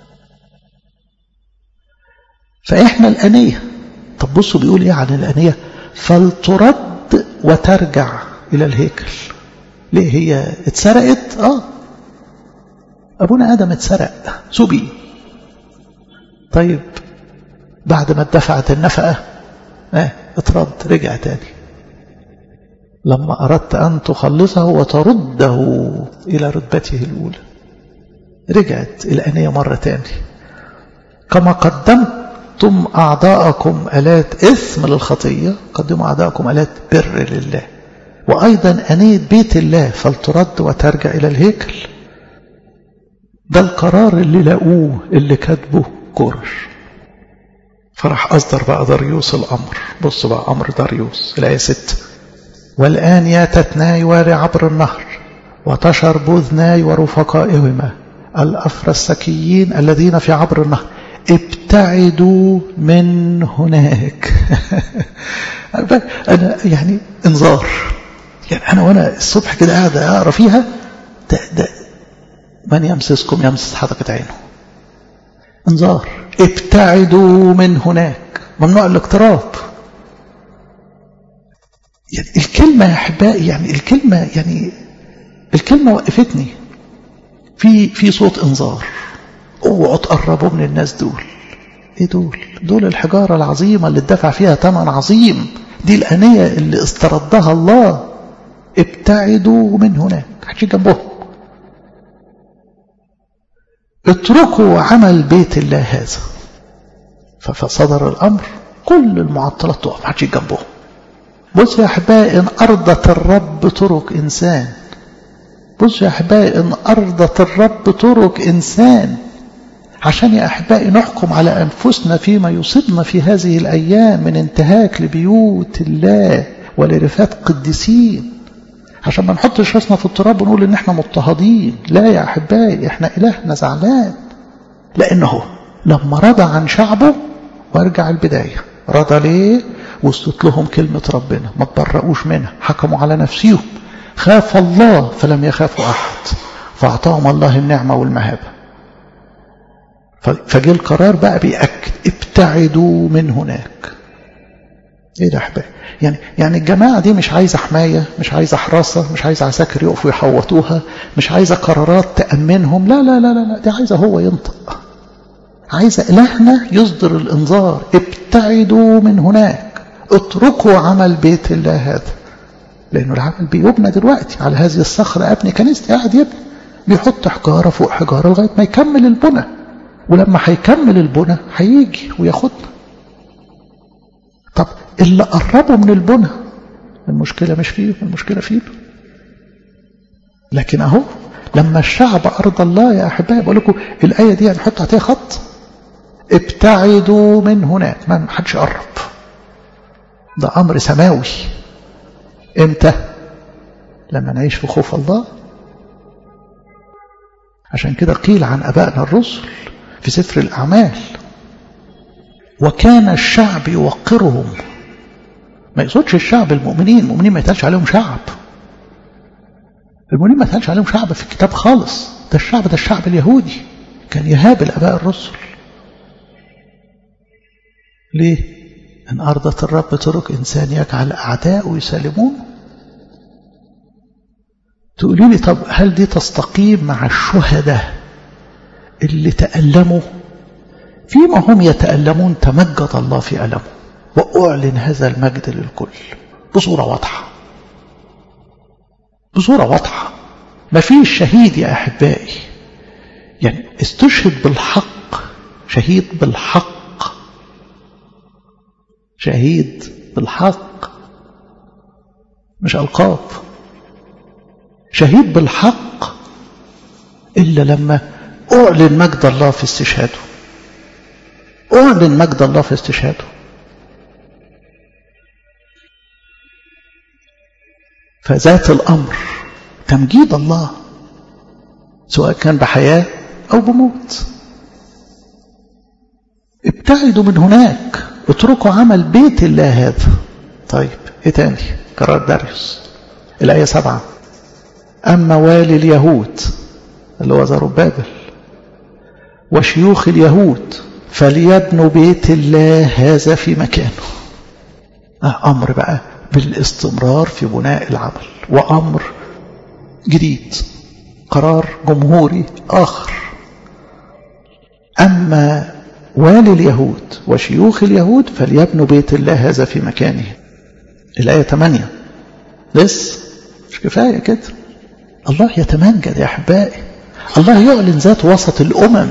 فإحنا الأنية طب بصوا بيقول إيه عن الأنية فلترد وترجع إلى الهيكل ليه هي اتسرقت آه أبونا آدم اتسرق سبي طيب بعد ما اتدفعت النفقة اه اترد رجع تاني لما أردت أن تخلصه وترده إلى رتبته الأولى رجعت الأنية مرة تاني كما قدمتم أعضاءكم آلات إثم للخطية قدموا أعضاءكم آلات بر لله وأيضا أنية بيت الله فلترد وترجع إلى الهيكل ده القرار اللي لقوه اللي كاتبه كورش فراح أصدر بقى داريوس الأمر بص بقى أمر داريوس الآية 6 والآن يا تتناي واري عبر النهر وتشر بوذناي ورفقائهما الأفرسكيين الذين في عبر النهر ابتعدوا من هناك أنا يعني انذار يعني أنا وأنا الصبح كده قاعد أقرأ فيها ده ده من يمسسكم يمسس حدقة عينه انذار ابتعدوا من هناك ممنوع الاقتراب يعني الكلمة يا أحبائي يعني الكلمة يعني الكلمة وقفتني في في صوت انذار اوعوا تقربوا من الناس دول ايه دول دول الحجارة العظيمة اللي اتدفع فيها ثمن عظيم دي الأنية اللي استردها الله ابتعدوا من هناك حتى جنبهم اتركوا عمل بيت الله هذا فصدر الأمر كل المعطلات تقف ما حدش جنبهم بص يا أحبائي إن أرضت الرب طرق إنسان بص يا أحبائي إن أرضت الرب طرق إنسان عشان يا أحبائي نحكم على أنفسنا فيما يصيبنا في هذه الأيام من انتهاك لبيوت الله ولرفات قديسين عشان ما نحطش راسنا في التراب ونقول ان احنا مضطهدين لا يا احبائي احنا الهنا زعلان لانه لما رضى عن شعبه وارجع البدايه رضى ليه وصلت لهم كلمه ربنا ما تبرؤوش منها حكموا على نفسهم خاف الله فلم يخافوا احد فاعطاهم الله النعمه والمهابه فجه القرار بقى بيأكد ابتعدوا من هناك ايه ده احبائي يعني يعني الجماعه دي مش عايزه حمايه مش عايزه حراسه مش عايزه عساكر يقفوا يحوطوها مش عايزه قرارات تامنهم لا لا لا لا, لا دي عايزه هو ينطق عايزه الهنا يصدر الانذار ابتعدوا من هناك اتركوا عمل بيت الله هذا لانه العمل بيبنى دلوقتي على هذه الصخره ابني كنيستي قاعد يبني بيحط حجاره فوق حجاره لغايه ما يكمل البنى ولما هيكمل البنى هيجي وياخدنا طب اللي قربوا من البنى المشكلة مش فيه المشكلة فيه لكن أهو لما الشعب أرض الله يا أحبائي بقول لكم الآية دي هنحط عليها خط ابتعدوا من هناك ما حدش يقرب ده أمر سماوي إمتى لما نعيش في خوف الله عشان كده قيل عن أبائنا الرسل في سفر الأعمال وكان الشعب يوقرهم ما يقصدش الشعب المؤمنين المؤمنين ما يتقالش عليهم شعب المؤمنين ما يتقالش عليهم شعب في الكتاب خالص ده الشعب ده الشعب اليهودي كان يهاب الاباء الرسل ليه ان ارضت الرب طرق انسان يجعل اعداءه يسالمون تقولوا لي طب هل دي تستقيم مع الشهداء اللي تألموا فيما هم يتألمون تمجد الله في ألمه وأعلن هذا المجد للكل بصورة واضحة بصورة واضحة ما فيش شهيد يا أحبائي يعني استشهد بالحق شهيد بالحق شهيد بالحق مش ألقاب شهيد بالحق إلا لما أعلن مجد الله في استشهاده أعلن مجد الله في استشهاده فذات الأمر تمجيد الله سواء كان بحياة أو بموت ابتعدوا من هناك اتركوا عمل بيت الله هذا طيب ايه تاني قرار داريوس الآية سبعة أما والي اليهود اللي هو زربابل وشيوخ اليهود فليبنوا بيت الله هذا في مكانه أمر بقى بالاستمرار في بناء العمل وأمر جديد قرار جمهوري آخر أما والي اليهود وشيوخ اليهود فليبنوا بيت الله هذا في مكانه الآية 8 لسه مش كفاية كده الله يتمنجد يا أحبائي الله يعلن ذات وسط الأمم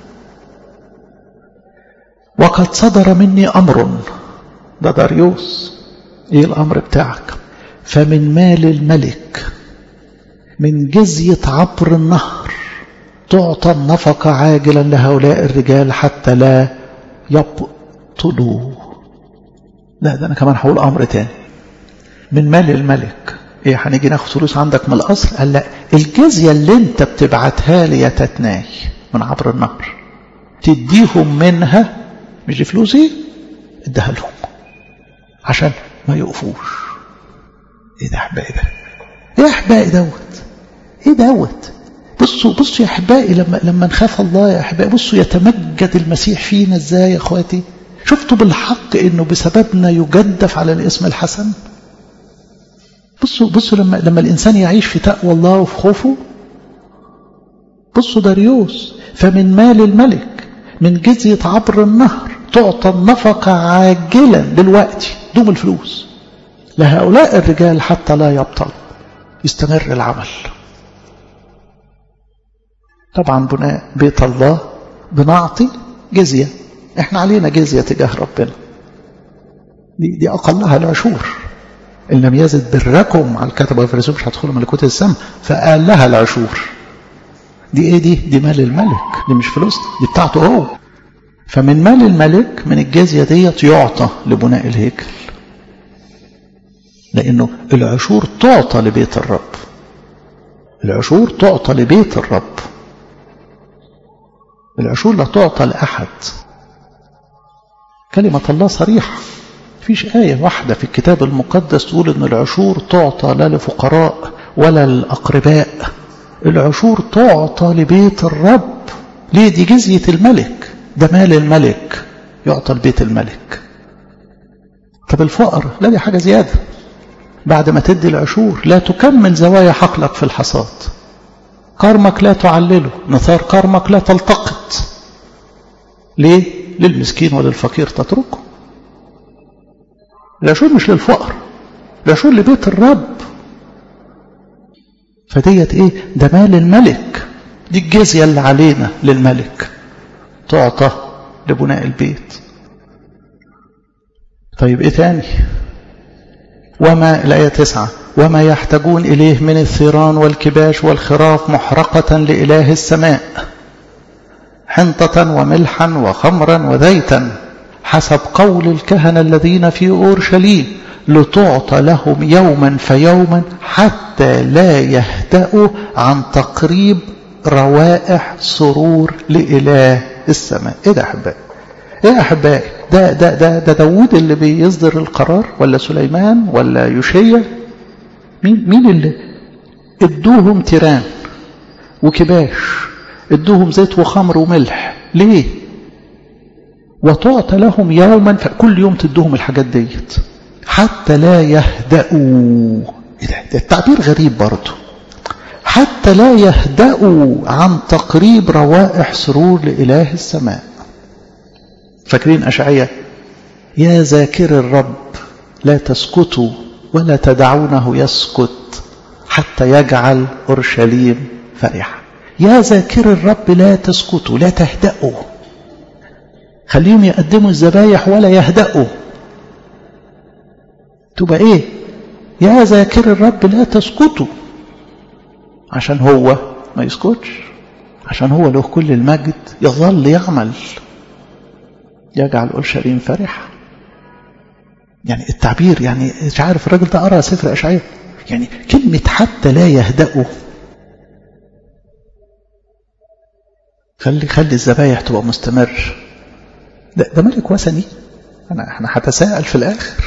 وقد صدر مني أمر ده داريوس ايه الأمر بتاعك فمن مال الملك من جزية عبر النهر تعطى النفقة عاجلا لهؤلاء الرجال حتى لا يبطلوا لا ده أنا كمان هقول أمر تاني من مال الملك ايه هنيجي ناخد فلوس عندك من القصر قال لا الجزية اللي انت بتبعتها لي يا تتناي من عبر النهر تديهم منها مش دي فلوسي اديها لهم عشان ما يقفوش ايه ده احبائي ده ايه احبائي دوت ايه دوت بصوا بصوا يا احبائي لما لما نخاف الله يا احبائي بصوا يتمجد المسيح فينا ازاي يا اخواتي شفتوا بالحق انه بسببنا يجدف على الاسم الحسن بصوا بصوا لما لما الانسان يعيش في تقوى الله وفي خوفه بصوا داريوس فمن مال الملك من جزية عبر النهر تعطى النفقة عاجلا دلوقتي دوم الفلوس لهؤلاء الرجال حتى لا يبطل يستمر العمل طبعا بناء بيت الله بنعطي جزية احنا علينا جزية تجاه ربنا دي, دي أقلها العشور إن لم يزد بركم على الكتبة والفريسون مش هتدخلوا ملكوت السماء فقال لها العشور دي ايه دي دي مال الملك دي مش فلوس دي بتاعته هو فمن مال الملك من الجزية ديت يعطى لبناء الهيكل لأنه العشور تعطى لبيت الرب العشور تعطى لبيت الرب العشور لا تعطى لأحد كلمة الله صريحة فيش آية واحدة في الكتاب المقدس تقول أن العشور تعطى لا لفقراء ولا للأقرباء العشور تعطى لبيت الرب ليه دي جزية الملك ده مال الملك يعطى لبيت الملك طب الفقر لا دي حاجة زيادة بعد ما تدي العشور لا تكمل زوايا حقلك في الحصاد كرمك لا تعلله نثار كرمك لا تلتقط ليه للمسكين وللفقير تتركه العشور مش للفقر العشور لبيت الرب فديت ايه ده مال الملك دي الجزية اللي علينا للملك تعطى لبناء البيت طيب ايه تاني وما الآية تسعة وما يحتاجون إليه من الثيران والكباش والخراف محرقة لإله السماء حنطة وملحا وخمرا وزيتا حسب قول الكهنة الذين في أورشليم لتعطى لهم يوما فيوما حتى لا يهدأوا عن تقريب روائح سرور لإله السماء ايه ده احبائي ايه احبائي ده ده ده ده داوود اللي بيصدر القرار ولا سليمان ولا يوشيا مين مين اللي ادوهم تيران وكباش ادوهم زيت وخمر وملح ليه وتعطى لهم يوما فكل يوم تدوهم الحاجات ديت حتى لا يهدأوا ايه ده, ده التعبير غريب برضه حتى لا يهدأوا عن تقريب روائح سرور لإله السماء فاكرين أشعية يا ذاكر الرب لا تسكتوا ولا تدعونه يسكت حتى يجعل أورشليم فرحة يا ذاكر الرب لا تسكتوا لا تهدأوا خليهم يقدموا الذبايح ولا يهدأوا تبقى ايه يا ذاكر الرب لا تسكتوا عشان هو ما يسكتش عشان هو له كل المجد يظل يعمل يجعل اورشليم فرحه يعني التعبير يعني مش عارف الراجل ده قرا سفر اشعياء يعني كلمه حتى لا يهدأوا خلي خلي الذبايح تبقى مستمر ده, ده ملك وثني انا احنا هتساءل في الاخر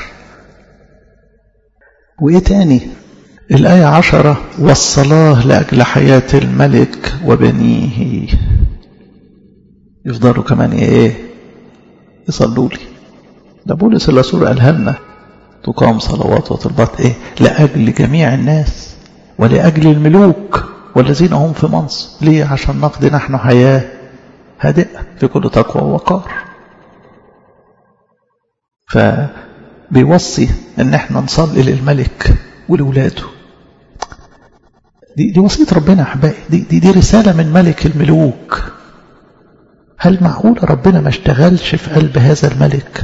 وايه تاني الآية عشرة والصلاة لأجل حياة الملك وبنيه يفضلوا كمان ايه يصلوا لي ده بولس الرسول قالها لنا تقام صلوات وطلبات ايه لأجل جميع الناس ولأجل الملوك والذين هم في منصب ليه عشان نقضي نحن حياة هادئة في كل تقوى ووقار فبيوصي ان احنا نصلي للملك ولولاده دي, دي وصية ربنا أحبائي دي, دي, دي رسالة من ملك الملوك هل معقول ربنا ما اشتغلش في قلب هذا الملك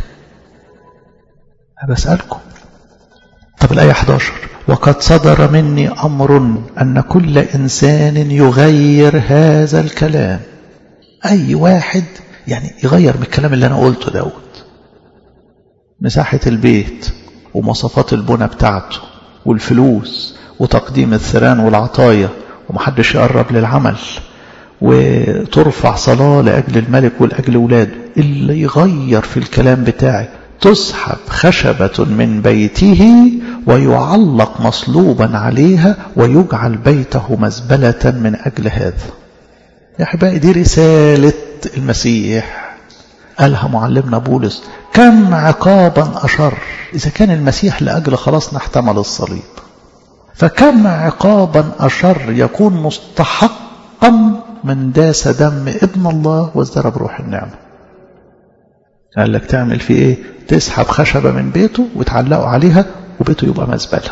بسألكم طب الآية 11 وقد صدر مني أمر أن كل إنسان يغير هذا الكلام أي واحد يعني يغير من الكلام اللي أنا قلته دوت مساحة البيت ومواصفات البنى بتاعته والفلوس وتقديم الثيران والعطايا ومحدش يقرب للعمل وترفع صلاة لأجل الملك ولأجل ولاده اللي يغير في الكلام بتاعي تسحب خشبة من بيته ويعلق مصلوبا عليها ويجعل بيته مزبلة من أجل هذا يا أحبائي دي رسالة المسيح قالها معلمنا بولس كم عقابا أشر إذا كان المسيح لأجل خلاصنا احتمل الصليب فكم عقابا أشر يكون مستحقا من داس دم ابن الله وازدرب روح النعمة قال لك تعمل فيه ايه تسحب خشبة من بيته وتعلقه عليها وبيته يبقى مزبلة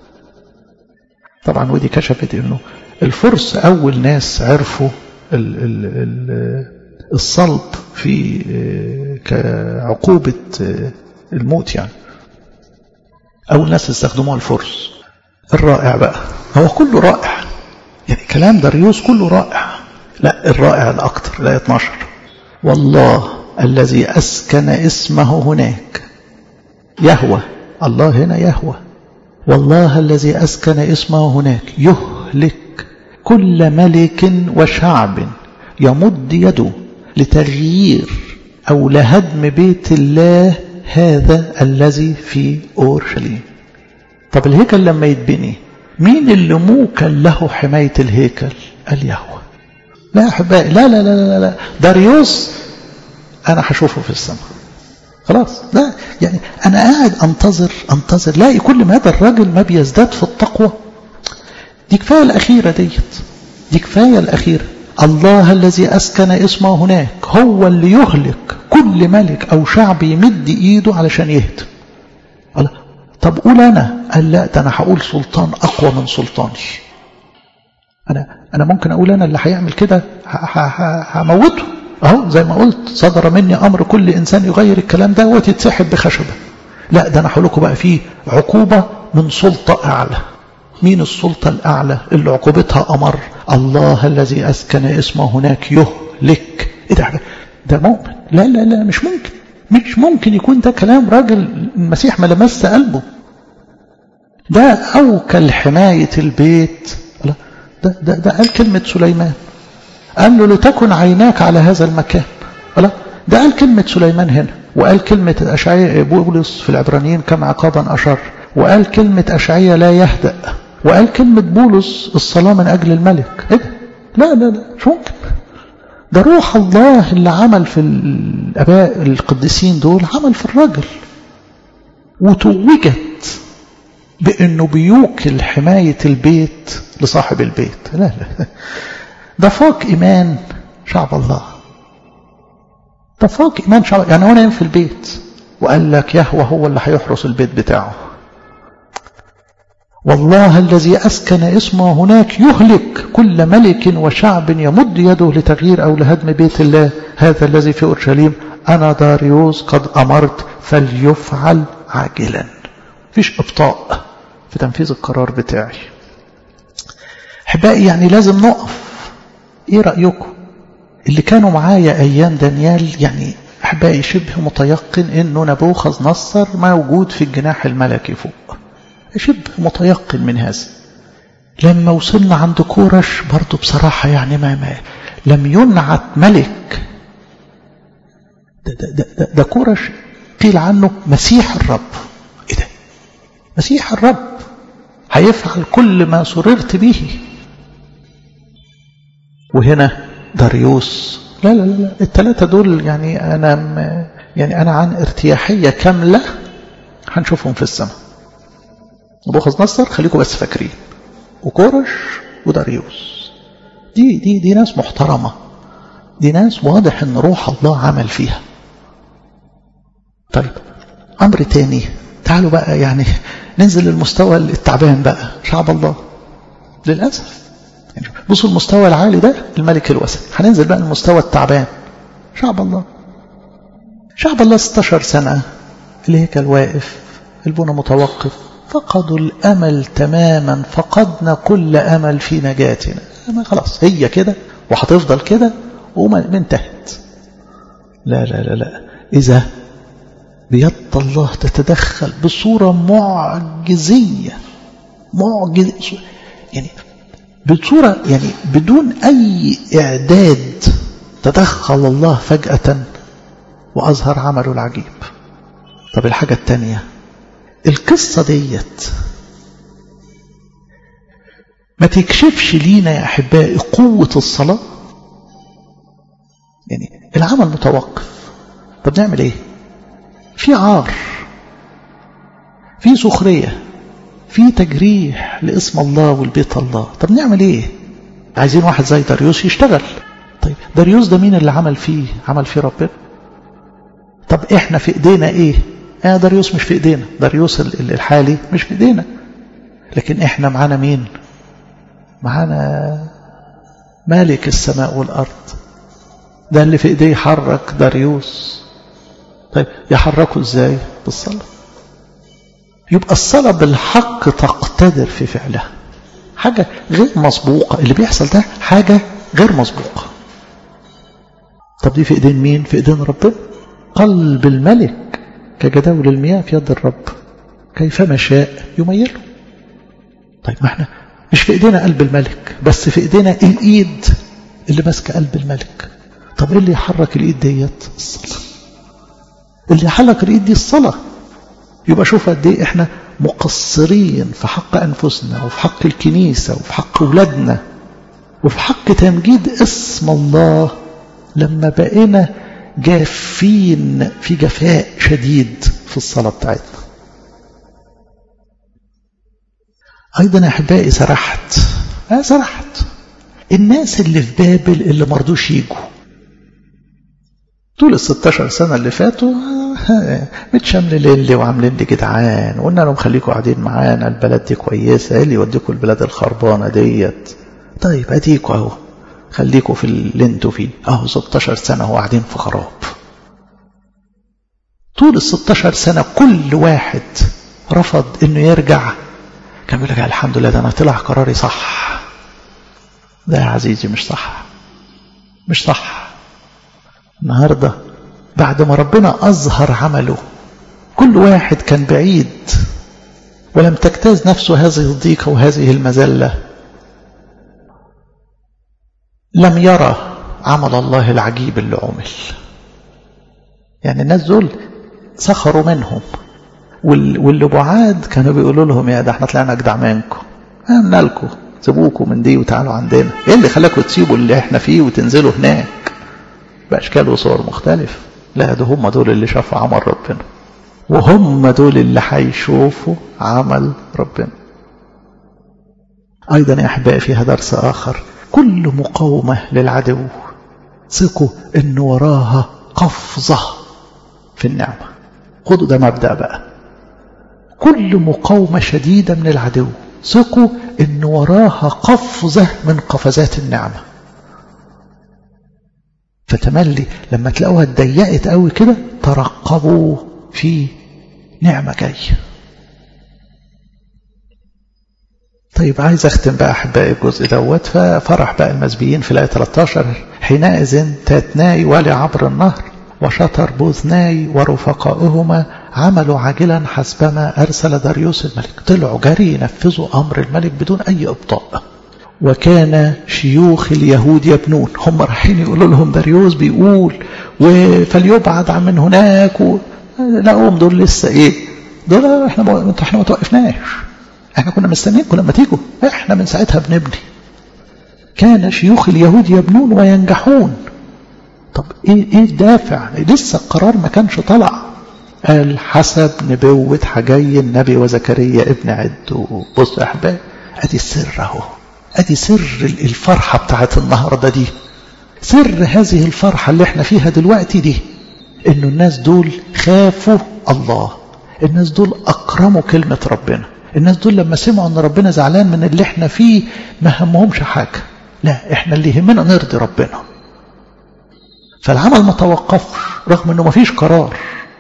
طبعا ودي كشفت انه الفرس اول ناس عرفوا ال ال ال الصلب في كعقوبة الموت يعني اول ناس استخدموها الفرس الرائع بقى هو كله رائع يعني كلام داريوس كله رائع لا الرائع الاكثر لا 12 والله الذي أسكن اسمه هناك يهوى الله هنا يهوى والله الذي أسكن اسمه هناك يهلك كل ملك وشعب يمد يده لتغيير أو لهدم بيت الله هذا الذي في أورشليم طب الهيكل لما يتبني مين اللي موكل له حماية الهيكل قال يهوى لا أحبائي لا لا لا لا, لا. داريوس أنا هشوفه في السماء خلاص لا يعني أنا قاعد أنتظر أنتظر لاقي كل ما هذا الراجل ما بيزداد في التقوى دي كفاية الأخيرة ديت دي كفاية الأخيرة الله الذي أسكن اسمه هناك هو اللي يهلك كل ملك أو شعب يمد إيده علشان يهدم قال طب قول أنا قال لا ده أنا هقول سلطان أقوى من سلطاني أنا أنا ممكن أقول أنا اللي هيعمل كده هموته أهو زي ما قلت صدر مني أمر كل إنسان يغير الكلام ده وتتسحب بخشبة لا ده أنا هقول لكم بقى فيه عقوبة من سلطة أعلى مين السلطة الأعلى اللي عقوبتها أمر الله الذي أسكن اسمه هناك يهلك إيه ده ده مؤمن لا لا لا مش ممكن مش ممكن يكون ده كلام راجل المسيح ما لمس قلبه ده أوكل حماية البيت لا ده, ده, ده قال كلمة سليمان قال له لتكن عيناك على هذا المكان لا ده قال كلمة سليمان هنا وقال كلمة أشعية بولس في العبرانيين كم عقابا أشر وقال كلمة أشعية لا يهدأ وقال كلمة بولس الصلاة من أجل الملك إيه ده؟ لا لا لا مش ممكن ده روح الله اللي عمل في الآباء القديسين دول عمل في الرجل وتوجت بأنه بيوكل حماية البيت لصاحب البيت لا لا ده فوق إيمان شعب الله ده فوق إيمان شعب يعني هو نايم في البيت وقال لك يهوى هو اللي هيحرس البيت بتاعه والله الذي أسكن اسمه هناك يهلك كل ملك وشعب يمد يده لتغيير أو لهدم بيت الله هذا الذي في أورشليم أنا داريوس قد أمرت فليفعل عاجلا فيش إبطاء في تنفيذ القرار بتاعي أحبائي يعني لازم نقف إيه رأيكم اللي كانوا معايا أيام دانيال يعني أحبائي شبه متيقن إنه نبوخذ نصر موجود في الجناح الملكي فوق شبه متيقن من هذا لما وصلنا عند كورش برضو بصراحة يعني ما, ما لم ينعت ملك ده, ده, ده, ده, ده كورش قيل عنه مسيح الرب ايه ده مسيح الرب هيفعل كل ما سررت به وهنا داريوس لا لا لا الثلاثة دول يعني أنا يعني أنا عن ارتياحية كاملة هنشوفهم في السماء نبوخذ نصر خليكم بس فاكرين وكورش وداريوس دي دي دي ناس محترمة دي ناس واضح ان روح الله عمل فيها طيب امر تاني تعالوا بقى يعني ننزل للمستوى التعبان بقى شعب الله للأسف يعني بصوا المستوى العالي ده الملك الوثني هننزل بقى المستوى التعبان شعب الله شعب الله 16 سنة الهيكل واقف البنى متوقف فقدوا الأمل تماما فقدنا كل أمل في نجاتنا خلاص هي كده وهتفضل كده وما انتهت لا لا لا لا إذا بيد الله تتدخل بصورة معجزية معجز يعني بصورة يعني بدون أي إعداد تدخل الله فجأة وأظهر عمله العجيب طب الحاجة التانية القصة ديت ما تكشفش لينا يا أحبائي قوة الصلاة يعني العمل متوقف طب نعمل ايه في عار في سخرية في تجريح لاسم الله والبيت الله طب نعمل ايه عايزين واحد زي داريوس يشتغل طيب داريوس ده مين اللي عمل فيه عمل فيه ربنا طب احنا في ايدينا ايه اه داريوس مش في ايدينا داريوس الحالي مش في ايدينا لكن احنا معانا مين معانا مالك السماء والارض ده اللي في ايديه يحرك داريوس طيب يحركه ازاي بالصلاة يبقى الصلاة بالحق تقتدر في فعلها حاجة غير مسبوقة اللي بيحصل ده حاجة غير مسبوقة طب دي في ايدين مين في ايدين ربنا قلب الملك كجداول المياه في يد الرب كيفما شاء يميله طيب ما احنا مش في ايدينا قلب الملك بس في ايدينا الايد اللي ماسكه قلب الملك طب ايه اللي يحرك الايد ديت الصلاه اللي يحرك الايد دي الصلاه يبقى شوف قد ايه احنا مقصرين في حق انفسنا وفي حق الكنيسه وفي حق اولادنا وفي حق تمجيد اسم الله لما بقينا جافين في جفاء شديد في الصلاه بتاعتنا ايضا يا احبائي سرحت اه سرحت الناس اللي في بابل اللي مرضوش يجوا طول ال 16 سنة اللي فاتوا متشملين لي وعاملين لي جدعان وقلنا لهم خليكم قاعدين معانا البلد دي كويسة ايه اللي يوديكم البلاد الخربانة ديت طيب اديكوا اهو خليكوا في اللي انتوا فيه اهو 16 سنة هو قاعدين في خراب طول ال 16 سنة كل واحد رفض انه يرجع كان بيقول لك الحمد لله ده انا طلع قراري صح ده يا عزيزي مش صح مش صح النهارده بعد ما ربنا أظهر عمله كل واحد كان بعيد ولم تجتاز نفسه هذه الضيقة وهذه المذلة لم يرى عمل الله العجيب اللي عمل يعني الناس دول سخروا منهم واللي بعاد كانوا بيقولوا لهم يا ده احنا طلعنا اجدع منكم قلنا لكم سيبوكم من دي وتعالوا عندنا ايه اللي خلاكم تسيبوا اللي احنا فيه وتنزلوا هناك باشكال وصور مختلفه لا ده هم دول اللي شافوا عمل ربنا وهم دول اللي هيشوفوا عمل ربنا ايضا يا احبائي فيها درس اخر كل مقاومه للعدو ثقوا ان وراها قفزه في النعمه خدوا ده مبدا بقى كل مقاومه شديده من العدو ثقوا ان وراها قفزه من قفزات النعمه فتملي لما تلاقوها اتضيقت قوي كده ترقبوا في نعمه جايه طيب عايز اختم بقى احبائي الجزء دوت ففرح بقى المسبيين في الايه 13 حينئذ تاتناي ولي عبر النهر وشطر بوذناي ورفقائهما عملوا عاجلا حسبما ارسل داريوس الملك طلعوا جري ينفذوا امر الملك بدون اي ابطاء وكان شيوخ اليهود يبنون هم رايحين يقولوا لهم داريوس بيقول فليبعد عن من هناك و... لقوهم دول لسه ايه دول احنا ما احنا ما توقفناش احنا كنا مستنيينكم لما تيجوا احنا من ساعتها بنبني كان شيوخ اليهود يبنون وينجحون طب ايه ايه الدافع لسه القرار ما كانش طلع قال حسب نبوة حجي النبي وزكريا ابن عدو بص يا احباب ادي السر اهو ادي سر الفرحة بتاعت النهاردة دي سر هذه الفرحة اللي احنا فيها دلوقتي دي انه الناس دول خافوا الله الناس دول أكرموا كلمة ربنا الناس دول لما سمعوا ان ربنا زعلان من اللي احنا فيه ما همهمش حاجة لا احنا اللي يهمنا نرضي ربنا فالعمل ما توقفش رغم انه ما فيش قرار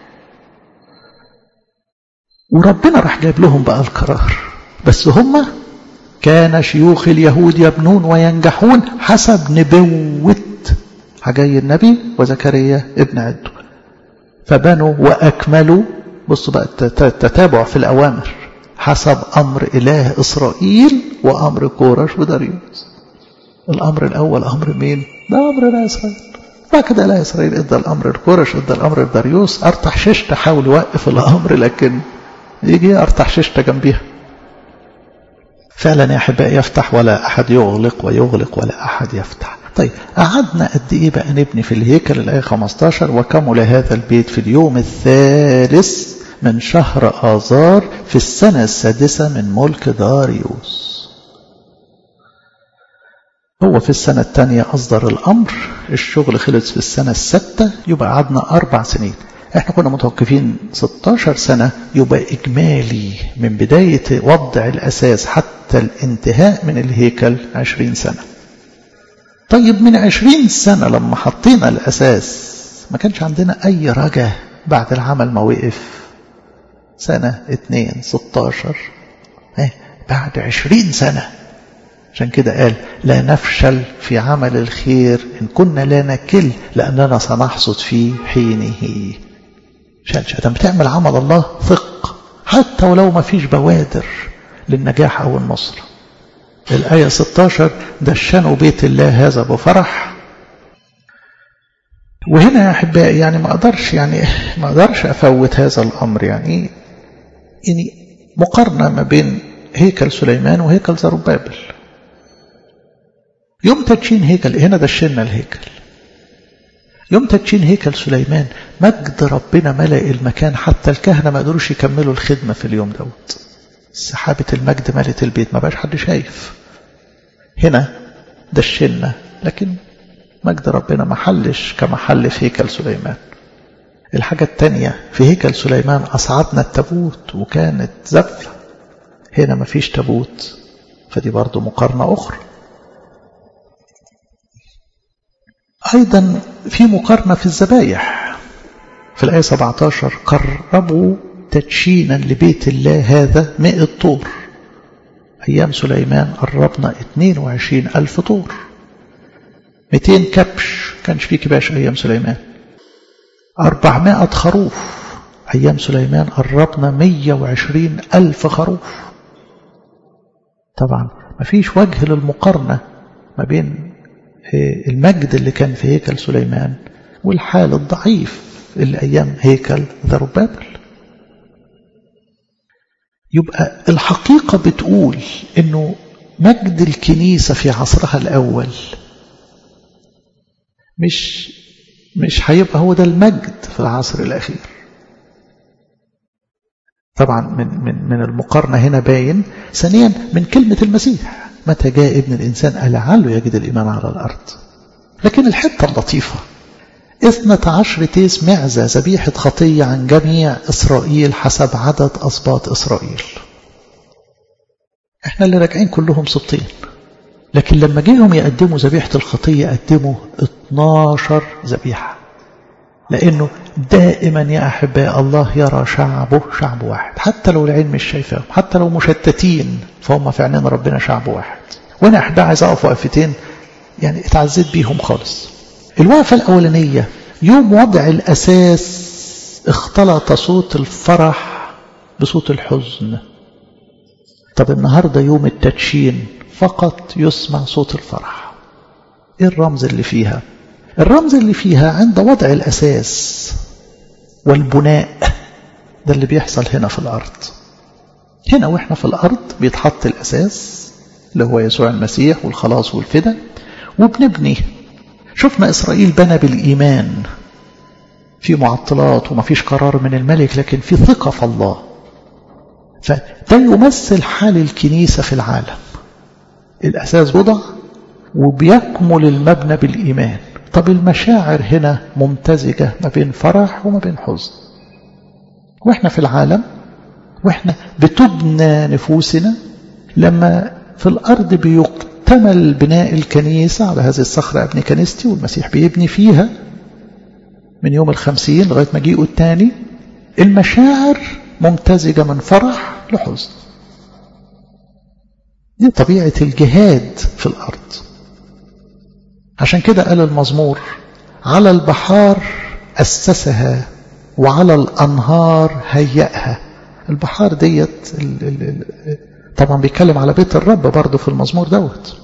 وربنا راح جايب لهم بقى القرار بس هم كان شيوخ اليهود يبنون وينجحون حسب نبوة حجي النبي وزكريا ابن عدو فبنوا وأكملوا بصوا بقى التتابع في الأوامر حسب أمر إله إسرائيل وأمر كورش وداريوس الأمر الأول أمر مين؟ ده أمر إله إسرائيل بعد كده إله إسرائيل إدى الأمر لكورش إدى الأمر لداريوس أرتح ششت حاول يوقف الأمر لكن يجي أرتح ششت جنبيها فعلا يا أحبائي يفتح ولا أحد يغلق ويغلق ولا أحد يفتح طيب قعدنا قد إيه بقى نبني في الهيكل الآية 15 وكمل هذا البيت في اليوم الثالث من شهر آذار في السنة السادسة من ملك داريوس هو في السنة الثانية أصدر الأمر الشغل خلص في السنة الستة يبقى قعدنا أربع سنين احنا كنا متوقفين 16 سنة يبقى إجمالي من بداية وضع الأساس حتى الانتهاء من الهيكل 20 سنة طيب من 20 سنة لما حطينا الأساس ما كانش عندنا أي رجاء بعد العمل ما وقف سنة اتنين ستاشر ايه بعد عشرين سنة عشان كده قال لا نفشل في عمل الخير إن كنا لا نكل لأننا سنحصد في حينه شال لما بتعمل عمل الله ثق حتى ولو ما فيش بوادر للنجاح أو النصر الآية 16 دشنوا بيت الله هذا بفرح وهنا يا أحبائي يعني ما أقدرش يعني ما أقدرش أفوت هذا الأمر يعني يعني مقارنة ما بين هيكل سليمان وهيكل زربابل يوم تدشين هيكل هنا دشنا الهيكل يوم تدشين هيكل سليمان مجد ربنا ملأ المكان حتى الكهنة ما قدروش يكملوا الخدمة في اليوم دوت سحابة المجد ملت البيت ما بقاش حد شايف هنا دشنا لكن مجد ربنا ما حلش كمحل في هيكل سليمان الحاجة التانية في هيكل سليمان أصعدنا التابوت وكانت زفة هنا ما فيش تابوت فدي برضو مقارنة أخرى أيضا في مقارنة في الذبايح في الآية 17 قربوا تدشينا لبيت الله هذا مئة طور أيام سليمان قربنا 22 ألف طور 200 كبش كانش في كباش أيام سليمان 400 خروف أيام سليمان قربنا 120 ألف خروف طبعا ما فيش وجه للمقارنة ما بين المجد اللي كان في هيكل سليمان والحال الضعيف اللي أيام هيكل ذربابل يبقى الحقيقة بتقول انه مجد الكنيسة في عصرها الأول مش مش هيبقى هو ده المجد في العصر الأخير طبعا من من من المقارنة هنا باين ثانيا من كلمة المسيح متى جاء ابن الإنسان ألعله يجد الإيمان على الأرض لكن الحتة اللطيفة اثنة عشر تيس معزة ذبيحة خطية عن جميع إسرائيل حسب عدد أسباط إسرائيل احنا اللي راجعين كلهم سبطين لكن لما جيهم يقدموا ذبيحة الخطية قدموا 12 ذبيحة لأنه دائما يا أحباء الله يرى شعبه شعب واحد حتى لو العين مش شايفاهم حتى لو مشتتين فهم في عينين ربنا شعب واحد وأنا أحباء عايز أقف وقفتين يعني اتعزيت بيهم خالص الوقفة الأولانية يوم وضع الأساس اختلط صوت الفرح بصوت الحزن طب النهاردة يوم التدشين فقط يسمع صوت الفرح ايه الرمز اللي فيها الرمز اللي فيها عند وضع الأساس والبناء ده اللي بيحصل هنا في الأرض هنا وإحنا في الأرض بيتحط الأساس اللي هو يسوع المسيح والخلاص والفدا وبنبني شفنا إسرائيل بنى بالإيمان في معطلات وما فيش قرار من الملك لكن في ثقة في الله فده يمثل حال الكنيسة في العالم الأساس وضع وبيكمل المبنى بالإيمان طب المشاعر هنا ممتزجة ما بين فرح وما بين حزن واحنا في العالم واحنا بتبنى نفوسنا لما في الأرض بيكتمل بناء الكنيسة على هذه الصخرة ابن كنيستي والمسيح بيبني فيها من يوم الخمسين لغاية مجيئه الثاني المشاعر ممتزجة من فرح لحزن دي طبيعة الجهاد في الأرض عشان كده قال المزمور على البحار أسسها وعلى الأنهار هيأها البحار ديت ال ال ال طبعا بيتكلم على بيت الرب برضه في المزمور دوت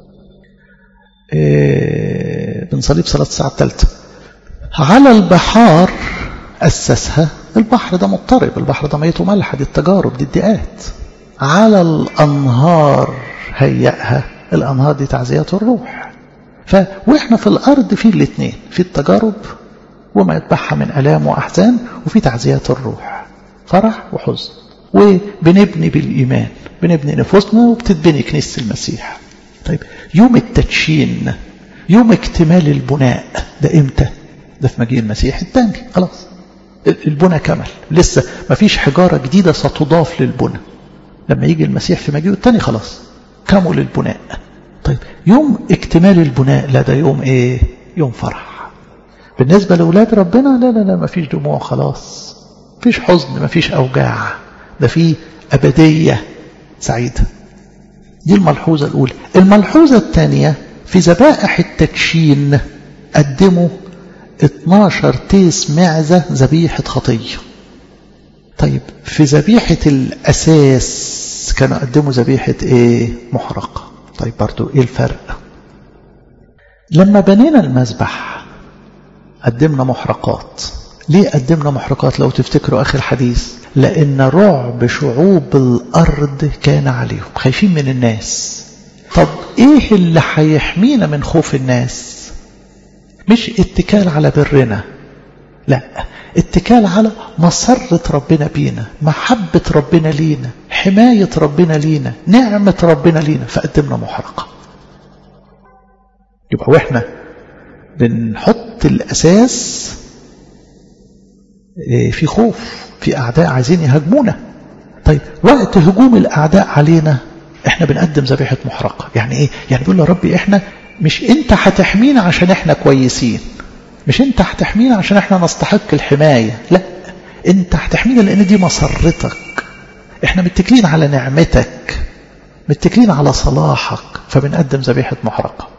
إيه بنصلي بصلاة الساعة الثالثة على البحار أسسها البحر ده مضطرب البحر ده ميته ملح دي التجارب دي الدقات على الأنهار هيأها الأنهار دي تعزيات الروح ف وإحنا في الأرض في الاثنين في التجارب وما يتبعها من ألام وأحزان وفي تعزيات الروح فرح وحزن وبنبني بالإيمان بنبني نفوسنا وبتتبني كنيسة المسيح طيب يوم التدشين يوم اكتمال البناء ده امتى ده في مجيء المسيح الثاني خلاص البنى كمل لسه ما فيش حجارة جديدة ستضاف للبنى لما يجي المسيح في مجيئه الثاني خلاص كمل البناء طيب يوم اكتمال البناء لا ده يوم ايه يوم فرح بالنسبة لأولاد ربنا لا لا لا ما فيش دموع خلاص ما فيش حزن ما فيش أوجاع ده في أبدية سعيدة دي الملحوظة الأولى الملحوظة الثانية في ذبائح التكشين قدموا 12 تيس معزة ذبيحة خطية طيب في ذبيحة الأساس كانوا قدموا ذبيحة إيه محرقة طيب برضو إيه الفرق لما بنينا المذبح قدمنا محرقات ليه قدمنا محرقات لو تفتكروا آخر حديث لأن رعب شعوب الأرض كان عليهم خايفين من الناس طب إيه اللي هيحمينا من خوف الناس مش اتكال على برنا لا اتكال على مسرة ربنا بينا محبة ربنا لينا حماية ربنا لينا نعمة ربنا لينا فقدمنا محرقة يبقى واحنا بنحط الأساس في خوف في أعداء عايزين يهاجمونا طيب وقت هجوم الأعداء علينا احنا بنقدم ذبيحة محرقة يعني ايه يعني بيقول يا ربي احنا مش انت هتحمينا عشان احنا كويسين مش انت هتحمينا عشان احنا نستحق الحماية لا انت هتحمينا لان دي مسرتك احنا متكلين على نعمتك متكلين على صلاحك فبنقدم ذبيحة محرقة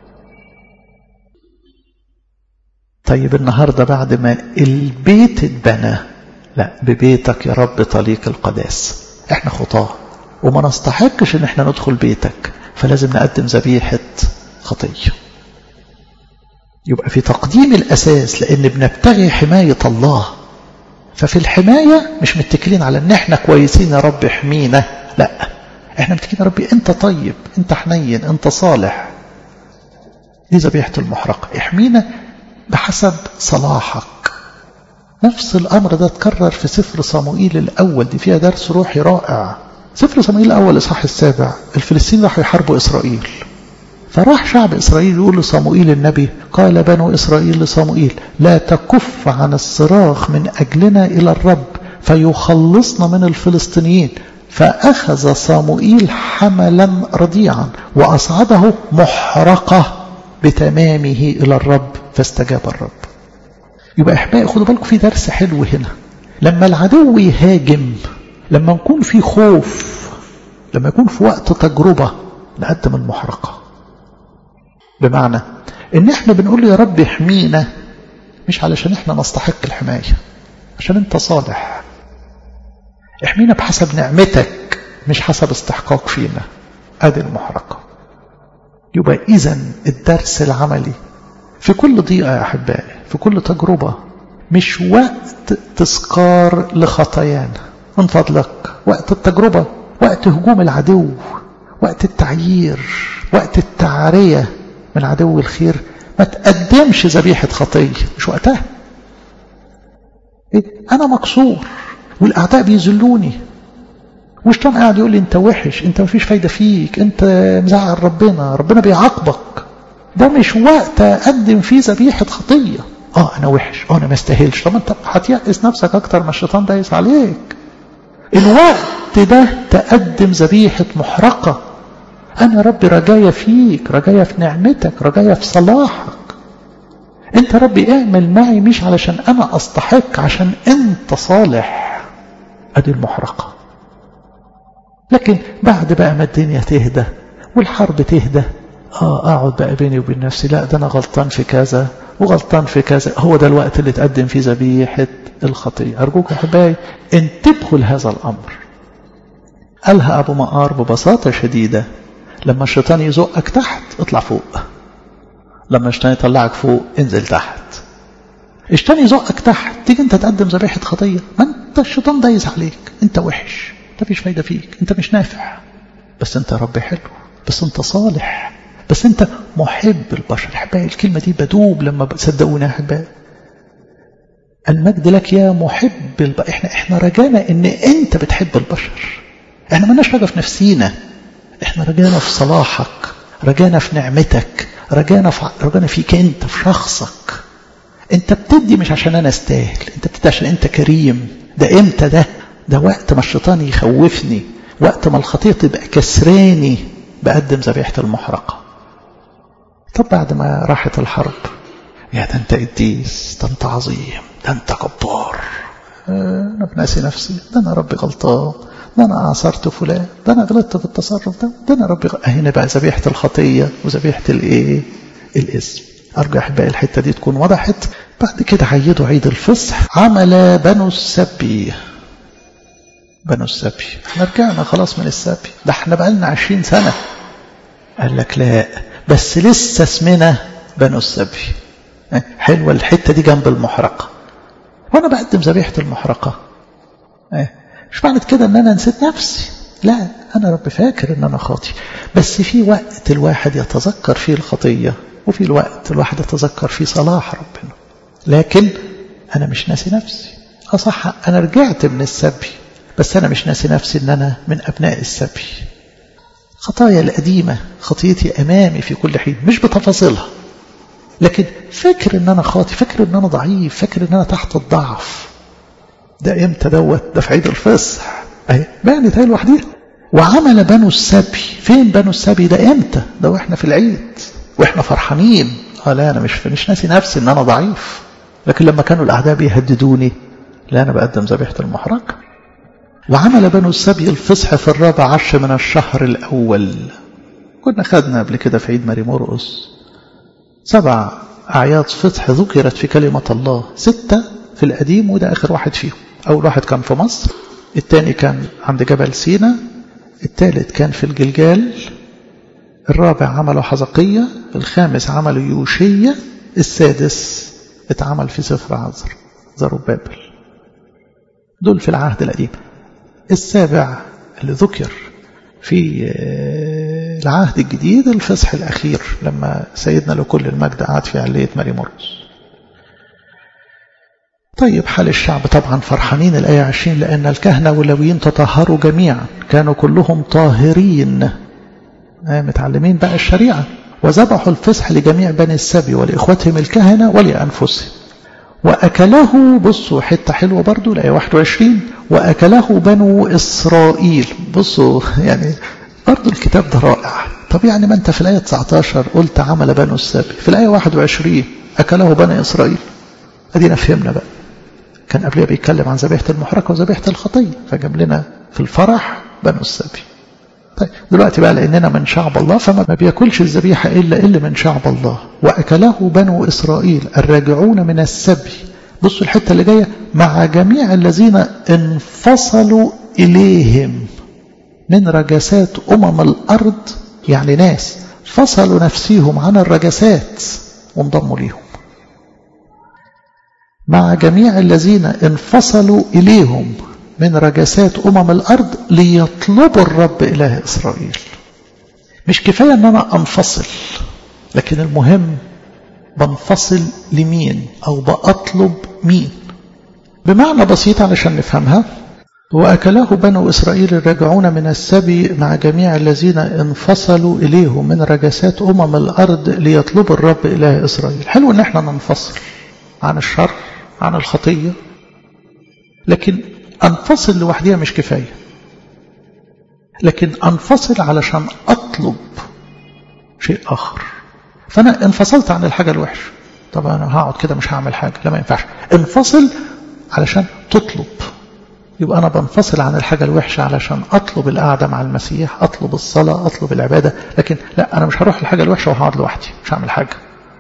طيب النهاردة بعد ما البيت اتبنى لا ببيتك يا رب طليق القداس احنا خطاه وما نستحقش ان احنا ندخل بيتك فلازم نقدم ذبيحة خطية يبقى في تقديم الأساس لأن بنبتغي حماية الله ففي الحماية مش متكلين على ان احنا كويسين يا رب احمينا لا احنا متكلين يا ربي انت طيب انت حنين انت صالح دي ذبيحة المحرقة احمينا بحسب صلاحك نفس الأمر ده اتكرر في سفر صموئيل الأول دي فيها درس روحي رائع سفر صموئيل الأول إصحاح السابع الفلسطينيين راحوا يحاربوا إسرائيل فراح شعب إسرائيل يقول لصموئيل النبي قال بنو إسرائيل لصموئيل لا تكف عن الصراخ من أجلنا إلى الرب فيخلصنا من الفلسطينيين فأخذ صموئيل حملا رضيعا وأصعده محرقة بتمامه إلى الرب فاستجاب الرب يبقى إحبائي خدوا بالكم في درس حلو هنا لما العدو يهاجم لما نكون في خوف لما يكون في وقت تجربة نقدم المحرقة بمعنى ان احنا بنقول يا رب احمينا مش علشان احنا نستحق الحماية عشان انت صالح احمينا بحسب نعمتك مش حسب استحقاق فينا ادي المحرقة يبقى اذا الدرس العملي في كل ضيقة يا احبائي في كل تجربة مش وقت تذكار لخطايانا من فضلك وقت التجربة وقت هجوم العدو وقت التعيير وقت التعرية من عدو الخير ما تقدمش ذبيحة خطية مش وقتها إيه؟ أنا مكسور والأعداء بيذلوني والشيطان قاعد يقول لي أنت وحش أنت مفيش فايدة فيك أنت مزعل ربنا ربنا بيعاقبك ده مش وقت أقدم فيه ذبيحة خطية اه انا وحش اه انا ما استاهلش طب انت هتيأس نفسك اكتر ما الشيطان دايس عليك الوقت ده تقدم ذبيحة محرقة انا ربي رجايا فيك رجايا في نعمتك رجايا في صلاحك انت ربي اعمل معي مش علشان انا استحق عشان انت صالح ادي المحرقة لكن بعد بقى ما الدنيا تهدى والحرب تهدى اه اقعد بقى بيني وبين نفسي لا ده انا غلطان في كذا وغلطان في كذا هو ده الوقت اللي تقدم فيه ذبيحة الخطية أرجوك يا أحبائي انتبهوا لهذا الأمر قالها أبو مقار ببساطة شديدة لما الشيطان يزقك تحت اطلع فوق لما الشيطان يطلعك فوق انزل تحت الشيطان يزقك تحت تيجي انت تقدم ذبيحة خطية ما انت الشيطان دايس عليك انت وحش انت مفيش فايدة فيك انت مش نافع بس انت رب حلو بس انت صالح بس انت محب البشر احبائي الكلمة دي بدوب لما صدقونا احبائي المجد لك يا محب الب... احنا احنا رجانا ان انت بتحب البشر احنا مالناش رجا في نفسينا احنا رجانا في صلاحك رجانا في نعمتك رجانا في رجانا فيك انت في شخصك انت بتدي مش عشان انا استاهل انت بتدي عشان انت كريم ده امتى ده ده وقت ما الشيطان يخوفني وقت ما الخطيه تبقى كسراني بقدم ذبيحه المحرقه طب بعد ما راحت الحرب يا ده انت قديس ده انت عظيم ده انت جبار انا بناسي نفسي ده انا ربي غلطان ده انا اعصرت فلان ده انا غلطت في التصرف ده ده انا ربي غ... هنا بقى ذبيحه الخطيه وذبيحه الايه الاسم ارجو احبائي الحته دي تكون وضحت بعد كده عيدوا عيد الفصح عمل بنو السبي بنو السبي احنا رجعنا خلاص من السبي ده احنا بقالنا عشرين سنه قال لك لا بس لسه اسمنا بنو السبي حلوة الحتة دي جنب المحرقة وأنا بقدم ذبيحة المحرقة مش معنى كده أن أنا نسيت نفسي لا أنا رب فاكر أن أنا خاطي بس في وقت الواحد يتذكر فيه الخطية وفي الوقت الواحد يتذكر فيه صلاح ربنا لكن أنا مش ناسي نفسي أصح أنا رجعت من السبي بس أنا مش ناسي نفسي أن أنا من أبناء السبي خطايا القديمة خطيتي أمامي في كل حين مش بتفاصيلها لكن فاكر ان انا خاطي فاكر ان انا ضعيف فاكر ان انا تحت الضعف ده امتى دوت ده في عيد الفصح اهي بانت هي لوحديها وعمل بنو السبي فين بنو السبي ده امتى ده واحنا في العيد واحنا فرحانين اه لا انا مش مش ناسي نفسي ان انا ضعيف لكن لما كانوا الاعداء بيهددوني لا انا بقدم ذبيحه المحرقه وعمل بنو السبي الفصح في الرابع عشر من الشهر الاول كنا خدنا قبل كده في عيد ماري مرقس سبع أعياد فصح ذكرت في كلمة الله ستة في القديم وده آخر واحد فيهم أول واحد كان في مصر الثاني كان عند جبل سينا الثالث كان في الجلجال الرابع عمله حزقية الخامس عمله يوشية السادس اتعمل في سفر عزر زروبابل دول في العهد القديم السابع اللي ذكر في العهد الجديد الفصح الأخير لما سيدنا لكل المجد قعد في علية ماري مرقس طيب حال الشعب طبعا فرحانين الآية 20 لأن الكهنة واللويين تطهروا جميعا كانوا كلهم طاهرين متعلمين بقى الشريعة وذبحوا الفصح لجميع بني السبي ولإخوتهم الكهنة ولأنفسهم وأكله بصوا حتة حلوة برضو الآية 21 وأكله بنو إسرائيل بصوا يعني برضو الكتاب ده رائع طب يعني ما أنت في الآية 19 قلت عمل بنو السبي في الآية 21 أكله بني إسرائيل أدينا فهمنا بقى كان قبلها بيتكلم عن ذبيحة المحرقة وذبيحة الخطية فجاب لنا في الفرح بنو السبي طيب دلوقتي بقى لأننا من شعب الله فما بياكلش الذبيحة إلا إلا من شعب الله وأكله بنو إسرائيل الراجعون من السبي بصوا الحتة اللي جاية مع جميع الذين انفصلوا إليهم من رجسات أمم الأرض يعني ناس فصلوا نفسيهم عن الرجسات وانضموا ليهم مع جميع الذين انفصلوا إليهم من رجسات أمم الأرض ليطلبوا الرب إله إسرائيل مش كفاية أن أنا أنفصل لكن المهم بنفصل لمين أو بأطلب مين بمعنى بسيط علشان نفهمها وأكله بنو إسرائيل الراجعون من السبي مع جميع الذين انفصلوا إليهم من رجسات أمم الأرض ليطلبوا الرب إله إسرائيل حلو أن احنا ننفصل عن الشر عن الخطية لكن أنفصل لوحديها مش كفاية لكن أنفصل علشان أطلب شيء آخر فأنا انفصلت عن الحاجة الوحشة طب أنا هقعد كده مش هعمل حاجة لا ما ينفعش انفصل علشان تطلب يبقى أنا بنفصل عن الحاجة الوحشة علشان أطلب القعدة مع المسيح أطلب الصلاة أطلب العبادة لكن لا أنا مش هروح الحاجة الوحشة وهقعد لوحدي مش هعمل حاجة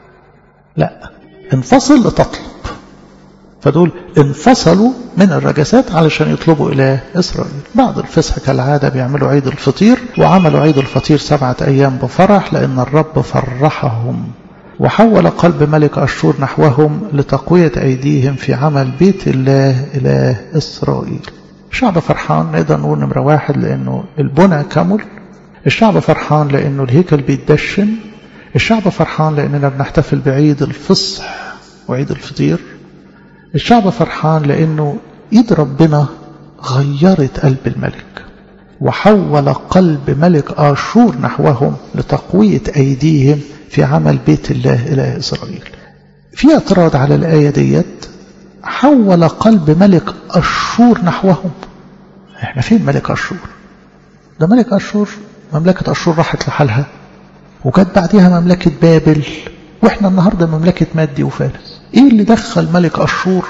لا انفصل لتطلب فدول انفصلوا من الرجسات علشان يطلبوا إلى إسرائيل بعد الفصح كالعادة بيعملوا عيد الفطير وعملوا عيد الفطير سبعة أيام بفرح لأن الرب فرحهم وحول قلب ملك أشور نحوهم لتقوية أيديهم في عمل بيت الله إله إسرائيل الشعب فرحان نقدر نقول نمرة واحد لأنه البنى كمل الشعب فرحان لأنه الهيكل بيتدشن الشعب فرحان لأننا بنحتفل بعيد الفصح وعيد الفطير الشعب فرحان لأنه إيد ربنا غيرت قلب الملك وحول قلب ملك آشور نحوهم لتقوية أيديهم في عمل بيت الله إلى إسرائيل في اعتراض على الآية ديت حول قلب ملك أشور نحوهم احنا فين ملك أشور ده ملك أشور مملكة أشور راحت لحالها وجت بعدها مملكة بابل واحنا النهاردة مملكة مادي وفارس ايه اللي دخل ملك أشور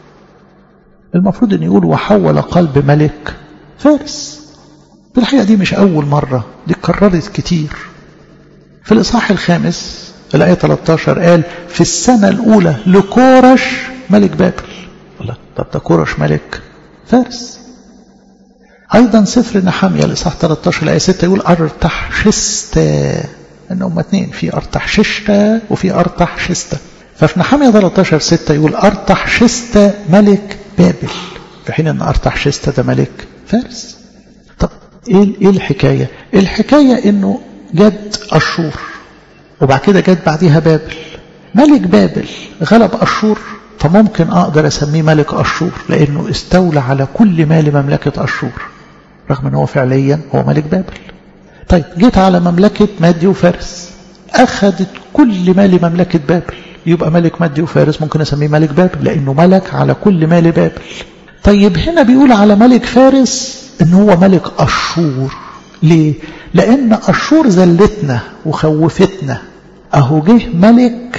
المفروض ان يقول وحول قلب ملك فارس في الحقيقة دي مش أول مرة دي اتكررت كتير في الإصحاح الخامس الآية 13 قال في السنة الأولى لكورش ملك بابل لا طب ده كورش ملك فارس أيضا سفر نحمية الإصحاح 13 الآية 6 يقول أرتحشستا إن هما اتنين في أرتحششتا وفي أرتحشستا ففي نحمية 13 6 يقول أرتحشستا ملك بابل في حين أن أرتحشستا ده ملك فارس طب إيه إيه الحكاية؟ الحكاية إنه جد أشور وبعد كده جت بعديها بابل ملك بابل غلب أشور فممكن أقدر أسميه ملك أشور لأنه استولى على كل مال مملكة أشور رغم أنه فعليا هو ملك بابل طيب جيت على مملكة مادي وفارس أخذت كل مال مملكة بابل يبقى ملك مادي وفارس ممكن أسميه ملك بابل لأنه ملك على كل مال بابل طيب هنا بيقول على ملك فارس ان هو ملك أشور ليه؟ لأن أشور زلتنا وخوفتنا أهو جه ملك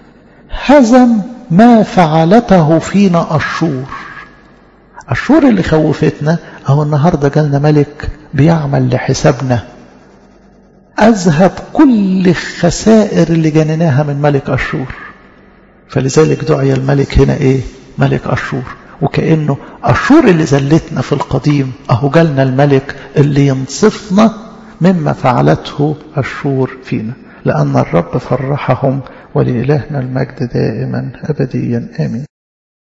هزم ما فعلته فينا أشور أشور اللي خوفتنا أهو النهاردة جالنا ملك بيعمل لحسابنا أذهب كل الخسائر اللي جنيناها من ملك أشور فلذلك دعي الملك هنا إيه ملك أشور وكأنه أشور اللي زلتنا في القديم أهو جالنا الملك اللي ينصفنا مما فعلته أشور فينا لأن الرب فرحهم ولإلهنا المجد دائما أبديا آمين